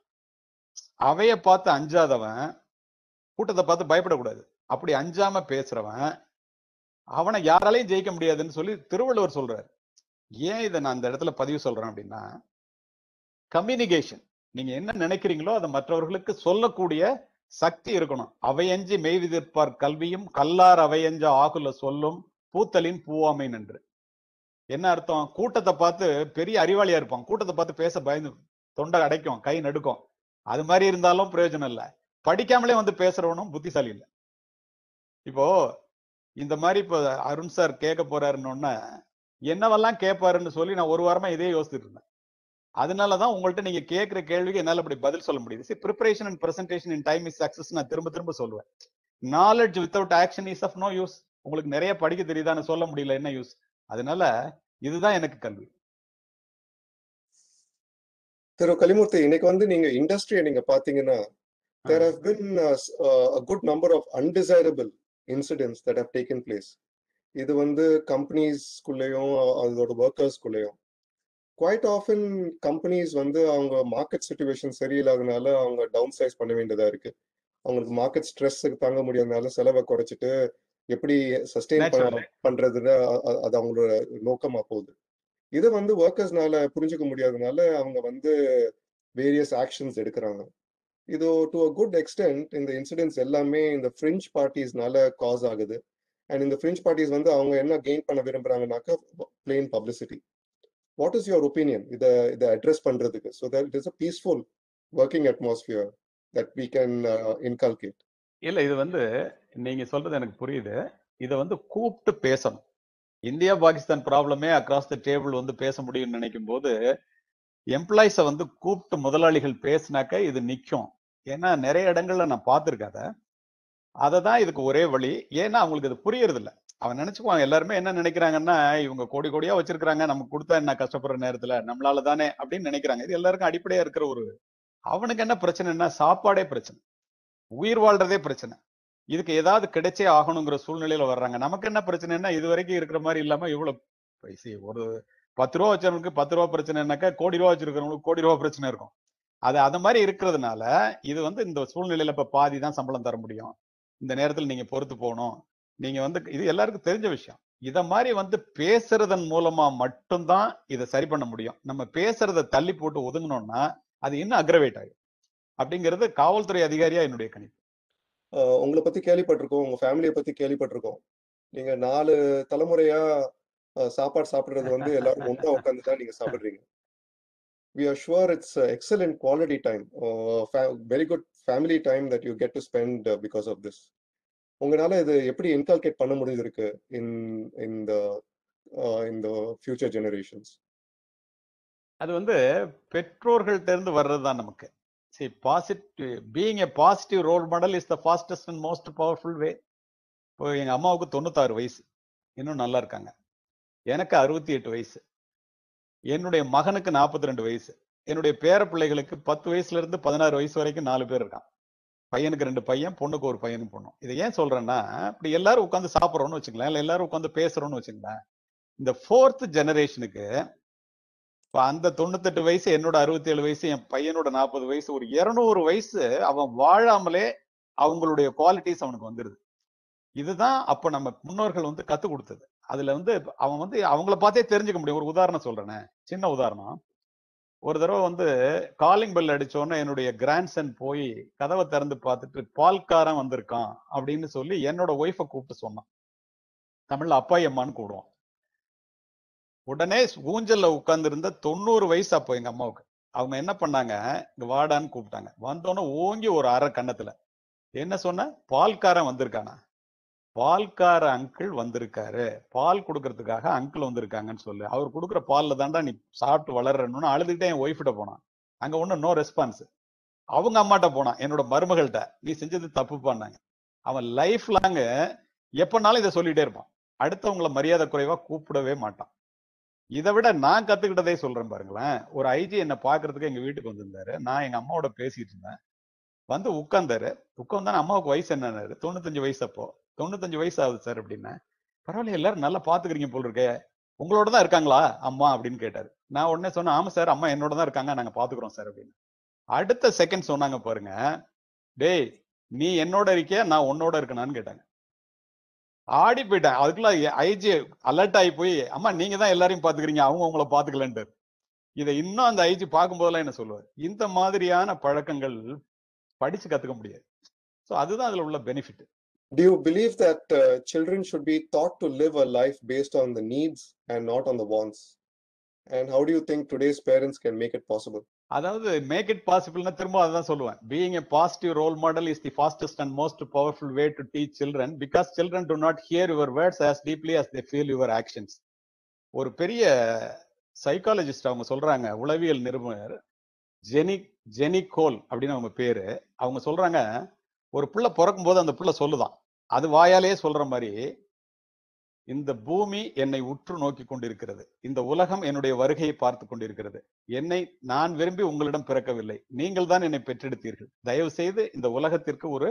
அவைய பார்த்து அஞ்சாதவன் கூட்டத்தை பார்த்து பயப்படக்கூடாது அப்படி அஞ்சாம பேசுறவன் அவனை யாராலையும் ஜெயிக்க முடியாதுன்னு சொல்லி திருவள்ளுவர் சொல்றாரு ஏன் இதை நான் அந்த இடத்துல பதிவு சொல்றேன் அப்படின்னா கம்யூனிகேஷன் நீங்க என்ன நினைக்கிறீங்களோ அதை மற்றவர்களுக்கு சொல்லக்கூடிய சக்தி இருக்கணும் அவையஞ்சி மெய்விதிர்ப்பார் கல்வியும் கல்லார் அவையஞ்ச ஆகுல சொல்லும் பூத்தலின் பூவாமை நன்று என்ன அர்த்தம் கூட்டத்தை பார்த்து பெரிய அறிவாளியா இருப்பான் கூட்டத்தை பார்த்து பேச பயந்து தொண்டை அடைக்கும் கை நடுக்கும் அது மாதிரி இருந்தாலும் பிரயோஜனம் இல்லை படிக்காமலே வந்து பேசுறவனும் புத்திசாலி இல்லை இப்போ இந்த மாதிரி இப்போ அருண் சார் கேட்க போறாருன்னு என்னவெல்லாம் கேட்பாருன்னு சொல்லி நான் ஒரு வாரமா இதே யோசிச்சுட்டு இருந்தேன் அதனாலதான் உங்கள்ட்ட நீங்க கேட்கிற கேள்விக்கு என்னால அப்படி பதில் சொல்ல முடியுது சரி preparation and presentation in time is success நான் திரும்ப திரும்ப சொல்லுவேன் knowledge without action is of no use உங்களுக்கு நிறைய படிக்க தெரியுதான்னு சொல்ல முடியல என்ன யூஸ் அதனால இதுதான் எனக்கு கல்வி திரு கலிமூர்த்தி இன்னைக்கு வந்து நீங்க இண்டஸ்ட்ரியை நீங்க பாத்தீங்கன்னா there have been uh, s- uh, a good number of undesirable incidents that have taken place இது வந்து கம்பெனிஸ்குள்ளேயும் அதோட ஒர்க்கர்ஸ்குள்ளேயும் குவைட் ஆஃபன் கம்பெனிஸ் வந்து அவங்க மார்க்கெட் சுச்சுவேஷன் சரியில்லாதனால அவங்க டவுன் சைஸ் பண்ண வேண்டியதா இருக்கு அவங்களுக்கு மார்க்கெட் ஸ்ட்ரெஸ்ஸுக்கு தாங்க முடியாதனால செலவை குறைச்சிட்டு எப்படி சஸ்டெயின் Naturally. பண்றதுன்னு அ- அ- அது அவங்களோட நோக்கமா போகுது இதை வந்து ஒர்க்கர்ஸ்னால புரிஞ்சுக்க முடியாதனால அவங்க வந்து வேரியஸ் ஆக்ஷன்ஸ் எடுக்கிறாங்க இது டு அ குட் எக்ஸ்டென்ட் இந்த இன்சிடென்ட்ஸ் எல்லாமே இந்த ஃப்ரிஞ்ச் பார்ட்டிஸ்னால காஸ் ஆகுது அண்ட் இந்த ஃப்ரிஞ்ச் பார்ட்டிஸ் வந்து அவங்க என்ன கெயின் பண்ண விரும்புறாங்கனாக்கா plain publicity what is your opinion இதை இதை அட்ரஸ் பண்றதுக்கு so that it is a peaceful working atmosphere that we can inculcate இல்ல இது வந்து நீங்க சொல்றது எனக்கு புரியுது இதை வந்து கூப்பிட்டு பேசணும் இந்தியா பாகிஸ்தான் ப்ராப்ளமே அக்ராஸ் த டேபிள் வந்து பேச முடியும்னு நினைக்கும் போது எம்ப்ளாயிஸை வந்து கூப்பிட்டு முதலாளிகள் பேசினாக்க இது நிக்கும் ஏன்னா நிறைய இடங்கள்ல நான் பார்த்திருக்கேன் அதை அதை தான் இதுக்கு ஒரே வழி ஏன்னா அவங்களுக்கு இது புரியறது இல்ல அவன் நினைச்சுக்குவான் எல்லாருமே என்ன நினைக்கிறாங்கன்னா இவங்க கோடி கோடியா வச்சிருக்காங்க நமக்கு கொடுத்தா என்ன கஷ்டப்படுற நேரத்துல நம்மளால தானே அப்படின்னு நினைக்கிறாங்க இது எல்லாருக்கும் அடிப்படையா இருக்கிற ஒரு அவனுக்கு என்ன பிரச்சனைன்னா சாப்பாடே பிரச்சனை உயிர் வாழ்றதே பிரச்சனை இதுக்கு ஏதாவது கிடைச்சே ஆகணுங்கிற சூழ்நிலையில வர்றாங்க நமக்கு என்ன பிரச்சனைன்னா இது வரைக்கும் இருக்கிற மாதிரி இல்லாம இவ்வளவு பைசி ஒரு பத்து ரூபா வச்சவனுக்கு பத்து ரூபா பிரச்சனைனாக்கா கோடி ரூபா வச்சிருக்கிறவங்களுக்கு கோடி ரூபா பிரச்சனை இருக்கும் அது அது மாதிரி இருக்கிறதுனால இது வந்து இந்த சூழ்நிலையில இப்ப பாதி தான் சம்பளம் தர முடியும் இந்த நேரத்துல நீங்க பொறுத்து போகணும் நீங்க வந்து இது எல்லாருக்கும் தெரிஞ்ச விஷயம் இத மாதிரி வந்து பேசுறதன் மூலமா மட்டும்தான் இதை சரி பண்ண முடியும் நம்ம பேசுறத தள்ளி போட்டு ஒதுங்கினோம்னா அது இன்னும் அக்ரவேட் ஆகும் அப்படிங்கிறது காவல்துறை அதிகாரியா என்னுடைய கணிப்பு ஆஹ் உங்களை பத்தி கேள்விப்பட்டிருக்கோம் உங்க ஃபேமிலியை பத்தி கேள்விப்பட்டிருக்கோம் நீங்க நாலு தலைமுறையா ஆஹ் சாப்பாடு சாப்பிடுறது வந்து எல்லாரும் ஒண்ணா உட்காந்து தான் நீங்க சாப்பிடுறீங்க we are sure it's uh, excellent quality time uh, fa- very good family time that you get to spend uh, because of this உங்களால இது எப்படி இன்கால்கேட் பண்ண முடிஞ்சிருக்கு in in the uh, in the future generations அது வந்து பெற்றோர்கள்ட்ட இருந்து வர்றதுதான் நமக்கு see positive being a positive role model is the fastest and most powerful way இப்போ எங்க அம்மாவுக்கு தொண்ணூத்தாறு வயசு இன்னும் நல்லா இருக்காங்க எனக்கு அறுபத்தி எட்டு வயசு என்னுடைய மகனுக்கு நாற்பத்தி ரெண்டு வயசு என்னுடைய பேர பிள்ளைகளுக்கு பத்து வயசுல இருந்து பதினாறு வயசு வரைக்கும் நாலு பேர் இருக்கான் பையனுக்கு ரெண்டு பையன் பொண்ணுக்கு ஒரு பையனும் பொண்ணும் இதை ஏன் சொல்றேன்னா இப்படி எல்லாரும் உட்காந்து சாப்பிட்றோம்னு வச்சுக்கலாம் இல்ல எல்லாரும் உட்காந்து பேசுறோம்னு வச்சுங்களேன் இந்த ஃபோர்த் ஜெனரேஷனுக்கு இப்ப அந்த தொண்ணூத்தெட்டு வயசு என்னோட அறுபத்தி ஏழு வயசு என் பையனோட நாற்பது வயசு ஒரு இருநூறு வயசு அவன் வாழாமலே அவங்களுடைய குவாலிட்டிஸ் அவனுக்கு வந்துருது இதுதான் அப்ப நம்ம முன்னோர்கள் வந்து கத்து கொடுத்தது அதுல வந்து அவன் வந்து அவங்கள பார்த்தே தெரிஞ்சுக்க முடியும் ஒரு உதாரணம் சொல்றேனே சின்ன உதாரணம் ஒரு தடவை வந்து காலிங் பெல் அடிச்சோன்னே என்னுடைய கிராண்ட்சன் போய் கதவை திறந்து பார்த்துட்டு பால்காரன் வந்திருக்கான் அப்படின்னு சொல்லி என்னோட ஒய்ஃபை கூப்பிட்டு சொன்னான் தமிழ்ல அப்பாய் அம்மான்னு கூடுவோம் உடனே ஊஞ்சல்ல உட்கார்ந்து இருந்த தொண்ணூறு வயசு அப்போ எங்க அம்மாவுக்கு அவங்க என்ன பண்ணாங்க இங்க வாடான்னு கூப்பிட்டாங்க வந்தோன்னே ஓங்கி ஒரு அரை கன்னத்துல என்ன சொன்ன பால்காரன் வந்திருக்கானா பால்கார அங்கிள் வந்திருக்காரு பால் கொடுக்கறதுக்காக அங்கிள் வந்திருக்காங்கன்னு சொல்லு அவர் கொடுக்குற பால்ல தாண்டா நீ சாப்பிட்டு வளர்றன்னு அழுதுகிட்டே என் ஒய்ஃபிட்ட போனான் அங்க ஒன்றும் நோ ரெஸ்பான்ஸ் அவங்க அம்மாட்ட போனான் என்னோட மருமகள்கிட்ட நீ செஞ்சது தப்பு பண்ணாங்க அவன் லைஃப் லாங் எப்பனாலும் இதை சொல்லிட்டே இருப்பான் அடுத்தவங்கள மரியாதை குறைவா கூப்பிடவே மாட்டான் இதை விட நான் கத்துக்கிட்டதே சொல்றேன் பாருங்களேன் ஒரு ஐஜி என்ன பாக்குறதுக்கு எங்க வீட்டுக்கு வந்திருந்தாரு நான் எங்க அம்மாவோட பேசிட்டு இருந்தேன் வந்து உட்கார்ந்தாரு உட்கார்ந்தானே அம்மாவுக்கு வயசு என்னன்னாரு தொண்ணூத்தஞ்சு வயசு அப்போ தொண்ணூத்தஞ்சு வயசு ஆகுது சார் அப்படின்னா பரவாயில்ல எல்லாரும் நல்லா பாத்துக்கிறீங்க போல் இருக்கே உங்களோட தான் இருக்காங்களா அம்மா அப்படின்னு கேட்டாரு நான் உடனே சொன்னேன் ஆமா சார் அம்மா என்னோட தான் இருக்காங்க நாங்க பாத்துக்கிறோம் சார் அப்படின்னு அடுத்த செகண்ட் சொன்னாங்க பாருங்க டேய் நீ என்னோட இருக்கியா நான் உன்னோட இருக்கணான்னு கேட்டாங்க ஆடி போயிட்டேன் அதுக்குள்ள ஐஜி அலர்ட் ஆகி போய் அம்மா நீங்க தான் எல்லாரையும் பாத்துக்கிறீங்க அவங்க உங்களை பாத்துக்கலன்ட்டு இதை இன்னும் அந்த ஐஜி பார்க்கும்போதெல்லாம் என்ன சொல்லுவார் இந்த மாதிரியான பழக்கங்கள் படிச்சு கத்துக்க முடியாது ஸோ அதுதான் அதுல உள்ள benefit do you believe that uh, children should be taught to live a life based on the needs and not on the wants and how do you think today's parents can make it possible அதாவது make it பாசிபிள்னா திரும்ப அதான் சொல்லுவேன் being a positive role model is the fastest and most powerful way to teach children because children do not hear your words as deeply as they feel your actions ஒரு பெரிய psychologist அவங்க சொல்றாங்க உளவியல் நிறுவனர் ஜெனி ஜெனிகோல் அப்படின்னு அவங்க பேரு அவங்க சொல்றாங்க ஒரு பிள்ளை பிறக்கும் போது அந்த பிள்ளை சொல்லுதான் அது வாயாலேயே சொல்ற மாதிரி இந்த பூமி என்னை உற்று நோக்கி கொண்டிருக்கிறது இந்த உலகம் என்னுடைய வருகையை பார்த்து கொண்டிருக்கிறது என்னை நான் விரும்பி உங்களிடம் பிறக்கவில்லை நீங்கள் தான் என்னை பெற்றெடுத்தீர்கள் தயவு செய்து இந்த உலகத்திற்கு ஒரு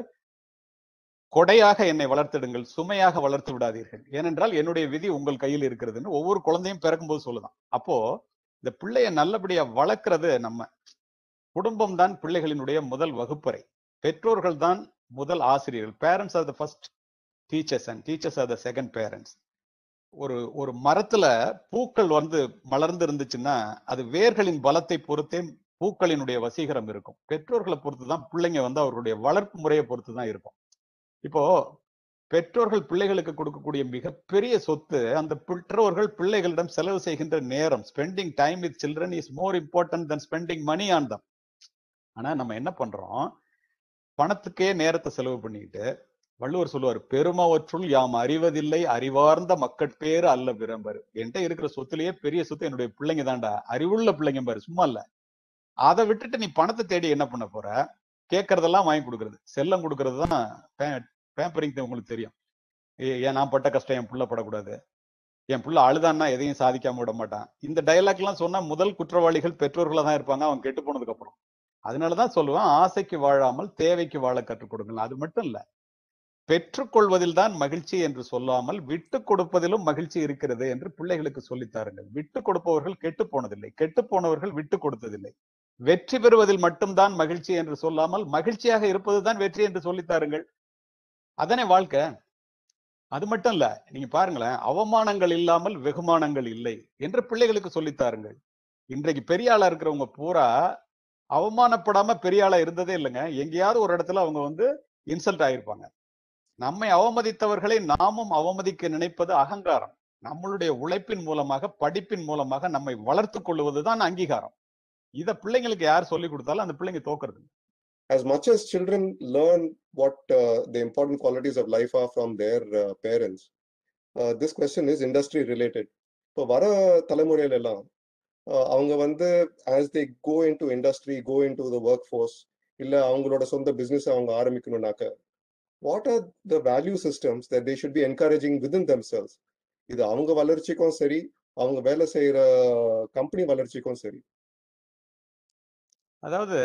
கொடையாக என்னை வளர்த்திடுங்கள் சுமையாக வளர்த்து விடாதீர்கள் ஏனென்றால் என்னுடைய விதி உங்கள் கையில் இருக்கிறதுன்னு ஒவ்வொரு குழந்தையும் பிறக்கும்போது சொல்லுதான் அப்போ இந்த பிள்ளைய நல்லபடியா வளர்க்கறது நம்ம குடும்பம் தான் பிள்ளைகளினுடைய முதல் வகுப்பறை பெற்றோர்கள் தான் முதல் ஆசிரியர்கள் parents are the first teachers and teachers are the second parents ஒரு ஒரு மரத்துல பூக்கள் வந்து மலர்ந்து இருந்துச்சுன்னா அது வேர்களின் பலத்தை பொறுத்தே பூக்களினுடைய வசீகரம் இருக்கும் பெற்றோர்களை பொறுத்து தான் பிள்ளைங்க வந்து அவர்களுடைய வளர்ப்பு முறையை பொறுத்து தான் இருக்கும் இப்போ பெற்றோர்கள் பிள்ளைகளுக்கு கொடுக்கக்கூடிய மிகப்பெரிய சொத்து அந்த பெற்றோர்கள் பிள்ளைகளிடம் செலவு செய்கின்ற நேரம் spending time with children is more important than spending money on them ஆனா நம்ம என்ன பண்றோம் பணத்துக்கே நேரத்தை செலவு பண்ணிக்கிட்டு வள்ளுவர் சொல்லுவார் பெருமவற்றுள் யாம் அறிவதில்லை அறிவார்ந்த மக்கட்பேறு அல்ல விரும்பரு என்கிட்ட இருக்கிற சொத்துலயே பெரிய சொத்து என்னுடைய பிள்ளைங்க தான்டா அறிவுள்ள பிள்ளைங்க பாரு சும்மா இல்ல அதை விட்டுட்டு நீ பணத்தை தேடி என்ன பண்ண போற கேட்கறதெல்லாம் வாங்கி கொடுக்கறது செல்லம் கொடுக்கறது தான் பேம்பரிங் உங்களுக்கு தெரியும் ஏ- ஏன் நான் பட்ட கஷ்டம் என் புள்ள படக்கூடாது என் புள்ள அழுதான்னா எதையும் சாதிக்காம விட மாட்டான் இந்த டைலாக் எல்லாம் சொன்னா முதல் குற்றவாளிகள் பெற்றோர்களா தான் இருப்பாங்க அவன் கெட்டு போனதுக்கு அப்புறம் அதனாலதான் சொல்லுவேன் ஆசைக்கு வாழாமல் தேவைக்கு வாழ கற்றுக் கொடுங்கள் அது மட்டும் இல்ல பெற்றுக்கொள்வதில் தான் மகிழ்ச்சி என்று சொல்லாமல் விட்டு கொடுப்பதிலும் மகிழ்ச்சி இருக்கிறது என்று பிள்ளைகளுக்கு சொல்லித் தாருங்கள் விட்டு கொடுப்பவர்கள் கெட்டு போனதில்லை கெட்டு போனவர்கள் விட்டு கொடுத்ததில்லை வெற்றி பெறுவதில் மட்டும்தான் மகிழ்ச்சி என்று சொல்லாமல் மகிழ்ச்சியாக இருப்பதுதான் வெற்றி என்று சொல்லித் தாருங்கள் அதானே வாழ்க்கை அது மட்டும் இல்ல நீங்க பாருங்களேன் அவமானங்கள் இல்லாமல் வெகுமானங்கள் இல்லை என்று பிள்ளைகளுக்கு சொல்லித்தாருங்கள் இன்றைக்கு பெரிய ஆளா இருக்கிறவங்க பூரா அவமானப்படாம பெரிய ஆளா இருந்ததே இல்லைங்க எங்கேயாவது ஒரு இடத்துல அவங்க வந்து இன்சல்ட் ஆயிருப்பாங்க நம்மை அவமதித்தவர்களை நாமும் அவமதிக்க நினைப்பது அகங்காரம் நம்மளுடைய உழைப்பின் மூலமாக படிப்பின் மூலமாக நம்மை வளர்த்து கொள்வதுதான் அங்கீகாரம் இத பிள்ளைங்களுக்கு யார் சொல்லி கொடுத்தாலும் அந்த பிள்ளைங்க தோக்குறது இல்ல. as much as children learn what uh, the important qualities of life are from their uh, parents, uh, this question is industry related. இப்போ வர தலைமுறையில எல்லாம் uh, அவங்க வந்து as they go into industry, go into the workforce, இல்ல அவங்களோட சொந்த business அவங்க ஆரம்பிக்கணும்னாக்க what are the value systems that they should be encouraging within themselves? இது அவங்க வளர்ச்சிக்கும் சரி அவங்க வேலை செய்யற கம்பெனி வளர்ச்சிக்கும் சரி அதாவது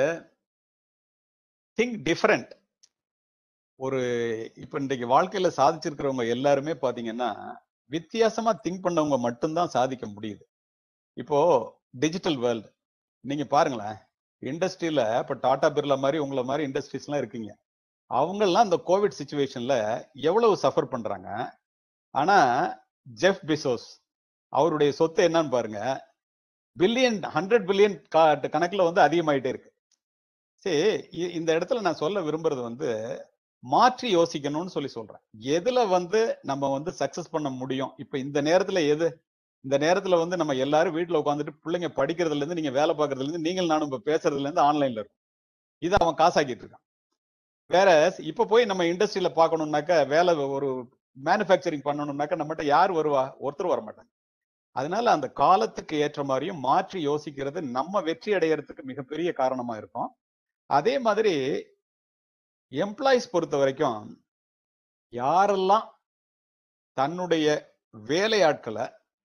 திங்க் டிஃபரண்ட் ஒரு இப்ப இன்றைக்கு வாழ்க்கையில சாதிச்சிருக்கிறவங்க எல்லாருமே பாத்தீங்கன்னா வித்தியாசமா திங்க் பண்ணவங்க மட்டும்தான் சாதிக்க முடியுது இப்போ டிஜிட்டல் வேர்ல்டு நீங்க பாருங்களேன் இண்டஸ்ட்ரியில இப்ப டாடா பிர்லா மாதிரி உங்களை மாதிரி இண்டஸ்ட்ரீஸ் எல்லாம் இருக்கீங்க அவங்கெல்லாம் இந்த கோவிட் சுச்சுவேஷன்ல எவ்வளவு சஃபர் பண்றாங்க ஆனா ஜெஃப் பிசோஸ் அவருடைய சொத்து என்னன்னு பாருங்க பில்லியன் ஹண்ட்ரட் பில்லியன் கணக்குல வந்து அதிகமாயிட்டே இருக்கு சரி இ- இந்த இடத்துல நான் சொல்ல விரும்புறது வந்து மாற்றி யோசிக்கணும்னு சொல்லி சொல்றேன் எதுல வந்து நம்ம வந்து சக்சஸ் பண்ண முடியும் இப்ப இந்த நேரத்துல எது இந்த நேரத்துல வந்து நம்ம எல்லாரும் வீட்டுல உட்காந்துட்டு பிள்ளைங்க படிக்கிறதுல இருந்து நீங்க வேலை பார்க்கறதுல இருந்து நீங்கள் நானும் இப்ப பேசுறதுல இருந்து ஆன்லைன்ல இருக்கும் இதை அவன் காசாக்கிட்டு இருக்கான் வேற இப்ப போய் நம்ம இண்டஸ்ட்ரியில பார்க்கணும்னாக்க வேலை ஒரு மேனுஃபேக்சரிங் பண்ணணும்னாக்க நம்மகிட்ட யார் வருவா ஒருத்தர் வர மாட்டாங்க அதனால அந்த காலத்துக்கு ஏற்ற மாதிரியும் மாற்றி யோசிக்கிறது நம்ம வெற்றி அடையறதுக்கு மிகப்பெரிய காரணமா இருக்கும் அதே மாதிரி எம்ப்ளாயிஸ் பொறுத்த வரைக்கும் யாரெல்லாம் தன்னுடைய வேலையாட்களை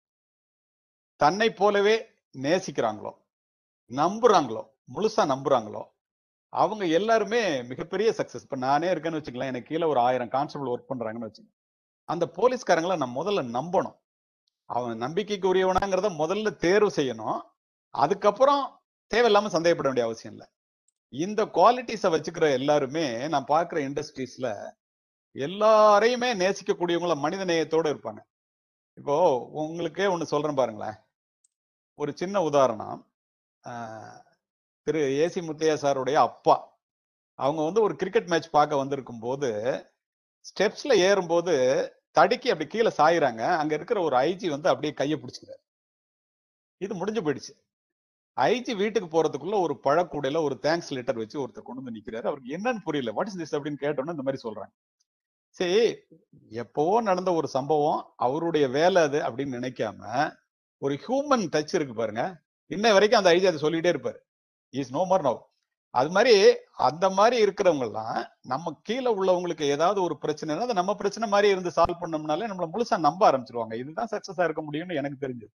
தன்னை போலவே நேசிக்கிறாங்களோ நம்புறாங்களோ முழுசா நம்புறாங்களோ அவங்க எல்லாருமே மிகப்பெரிய சக்சஸ் இப்ப நானே இருக்கேன்னு வச்சுக்கலாம் எனக்கு கீழே ஒரு ஆயிரம் கான்ஸ்டபிள் ஒர்க் பண்றாங்கன்னு வச்சுக்கோங்க அந்த போலீஸ்காரங்களை நான் முதல்ல நம்பணும் அவன் நம்பிக்கைக்கு உரியவனாங்கிறத முதல்ல தேர்வு செய்யணும் அதுக்கப்புறம் தேவையில்லாம சந்தேகப்பட வேண்டிய அவசியம் இல்லை இந்த குவாலிட்டிஸை வச்சுக்கிற எல்லாருமே நான் பார்க்குற இண்டஸ்ட்ரீஸ்ல எல்லாரையுமே நேசிக்கக்கூடியவங்கள மனித நேயத்தோட இருப்பாங்க இப்போ உங்களுக்கே ஒண்ணு சொல்றேன் பாருங்களேன் ஒரு சின்ன உதாரணம் ஆஹ், திரு ஏசி முத்தையா சாருடைய அப்பா அவங்க வந்து ஒரு கிரிக்கெட் மேட்ச் பார்க்க வந்திருக்கும் போது ஸ்டெப்ஸ்ல ஏறும்போது தடுக்கி அப்படி கீழே சாயுறாங்க அங்க இருக்கிற ஒரு ஐஜி வந்து அப்படியே கையை பிடிச்சிக்கிறாரு இது முடிஞ்சு போயிடுச்சு ஐஜி வீட்டுக்கு போறதுக்குள்ள ஒரு பழக்கூடையில ஒரு தேங்க்ஸ் லெட்டர் வச்சு ஒருத்தர் கொண்டு வந்து நிக்கிறாரு அவருக்கு என்னன்னு புரியல வாட் இஸ் திஸ் அப்படின்னு கேட்டோன்னு இந்த மாதிரி சொல்றாங்க சரி எப்பவோ நடந்த ஒரு சம்பவம் அவருடைய வேலை அது அப்படின்னு நினைக்காம ஒரு ஹியூமன் டச் இருக்கு பாருங்க இன்ன வரைக்கும் அந்த ஐஜி அதை சொல்லிட்டே இருப்பாரு இஸ் நோ மோர் நவ் அது மாதிரி அந்த மாதிரி இருக்கிறவங்க எல்லாம் நம்ம கீழே உள்ளவங்களுக்கு ஏதாவது ஒரு பிரச்சனைனா அதை நம்ம பிரச்சனை மாதிரி இருந்து சால்வ் பண்ணோம்னாலே நம்மள முழுசா நம்ப ஆரம்பிச்சிருவாங்க இதுதான் சக்சஸா இருக்க முடியும்னு எனக்கு தெரிஞ்சது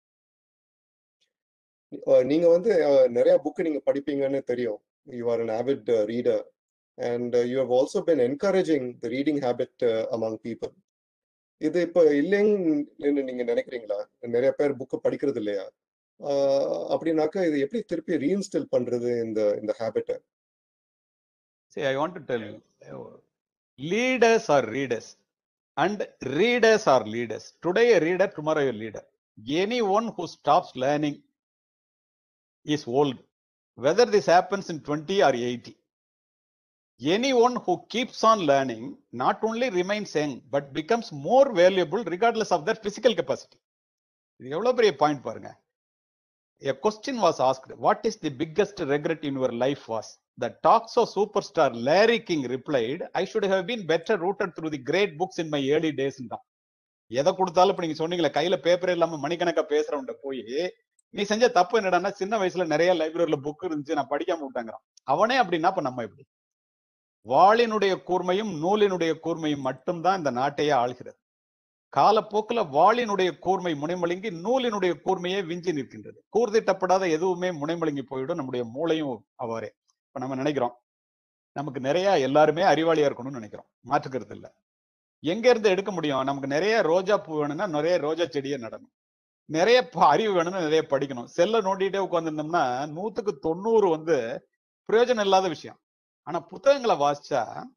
அஹ் நீங்க வந்து அஹ், நிறைய புக் நீங்க படிப்பீங்கன்னு தெரியும் you are an avid uh, reader and uh, you have also been encouraging the reading habit uh, among people இது இப்ப இல்லைன்னு நீங்க நினைக்கிறீங்களா நிறைய பேர் புக் படிக்கிறது இல்லையா அஹ், அப்படின்னாக்கா இது எப்படி திருப்பி ரீஇன்ஸ்டில் பண்றது இந்த இந்த ஹேபிட்டை See, I want to tell you, uh, leaders are readers and readers are leaders. Today a reader, tomorrow a leader. Anyone who stops learning is old, whether this happens in 20 or 80. Anyone who keeps on learning not only remains young, but becomes more valuable regardless of their physical capacity. இது எவ்வளவு பெரிய point பாருங்க A question was asked, what is the biggest regret in your life was? The talks of superstar Larry King replied, I should have been better rooted through the great books in my early days. தான் எதை கொடுத்தாலும் இப்ப நீங்க சொன்னீங்களே கையில paper இல்லாம மணிக்கணக்கா பேசுறவன்ட்ட போய் நீ செஞ்ச தப்பு என்னடான்னா சின்ன வயசுல நிறைய லைப்ரரியில புக் இருந்துச்சு நான் படிக்காம விட்டாங்கிறான் அவனே அப்படின்னா இப்ப நம்ம எப்படி வாளினுடைய கூர்மையும் நூலினுடைய கூர்மையும் மட்டும்தான் இந்த நாட்டையே ஆள்கிறது காலப்போக்குல வாளினுடைய கூர்மை முனைமழுங்கி நூலினுடைய கூர்மையே விஞ்சி நிற்கின்றது கூர்திட்டப்படாத எதுவுமே முனைமழுங்கி போயிடும் நம்முடைய மூளையும் அவ்வாறே இப்ப நம்ம நினைக்கிறோம் நமக்கு நிறைய எல்லாருமே அறிவாளியா இருக்கணும்னு நினைக்கிறோம் மாற்றுக்கிறது இல்ல எங்க இருந்து எடுக்க முடியும் நமக்கு நிறைய ரோஜா பூ வேணும்னா நிறைய ரோஜா செடியை நடணும் நிறைய ப- அறிவு வேணும்னா நிறைய படிக்கணும் செல்ல நோண்டிட்டே உட்காந்துருந்தோம்னா நூத்துக்கு தொண்ணூறு வந்து பிரயோஜனம் இல்லாத விஷயம் ஆனா புத்தகங்களை வாசிச்சா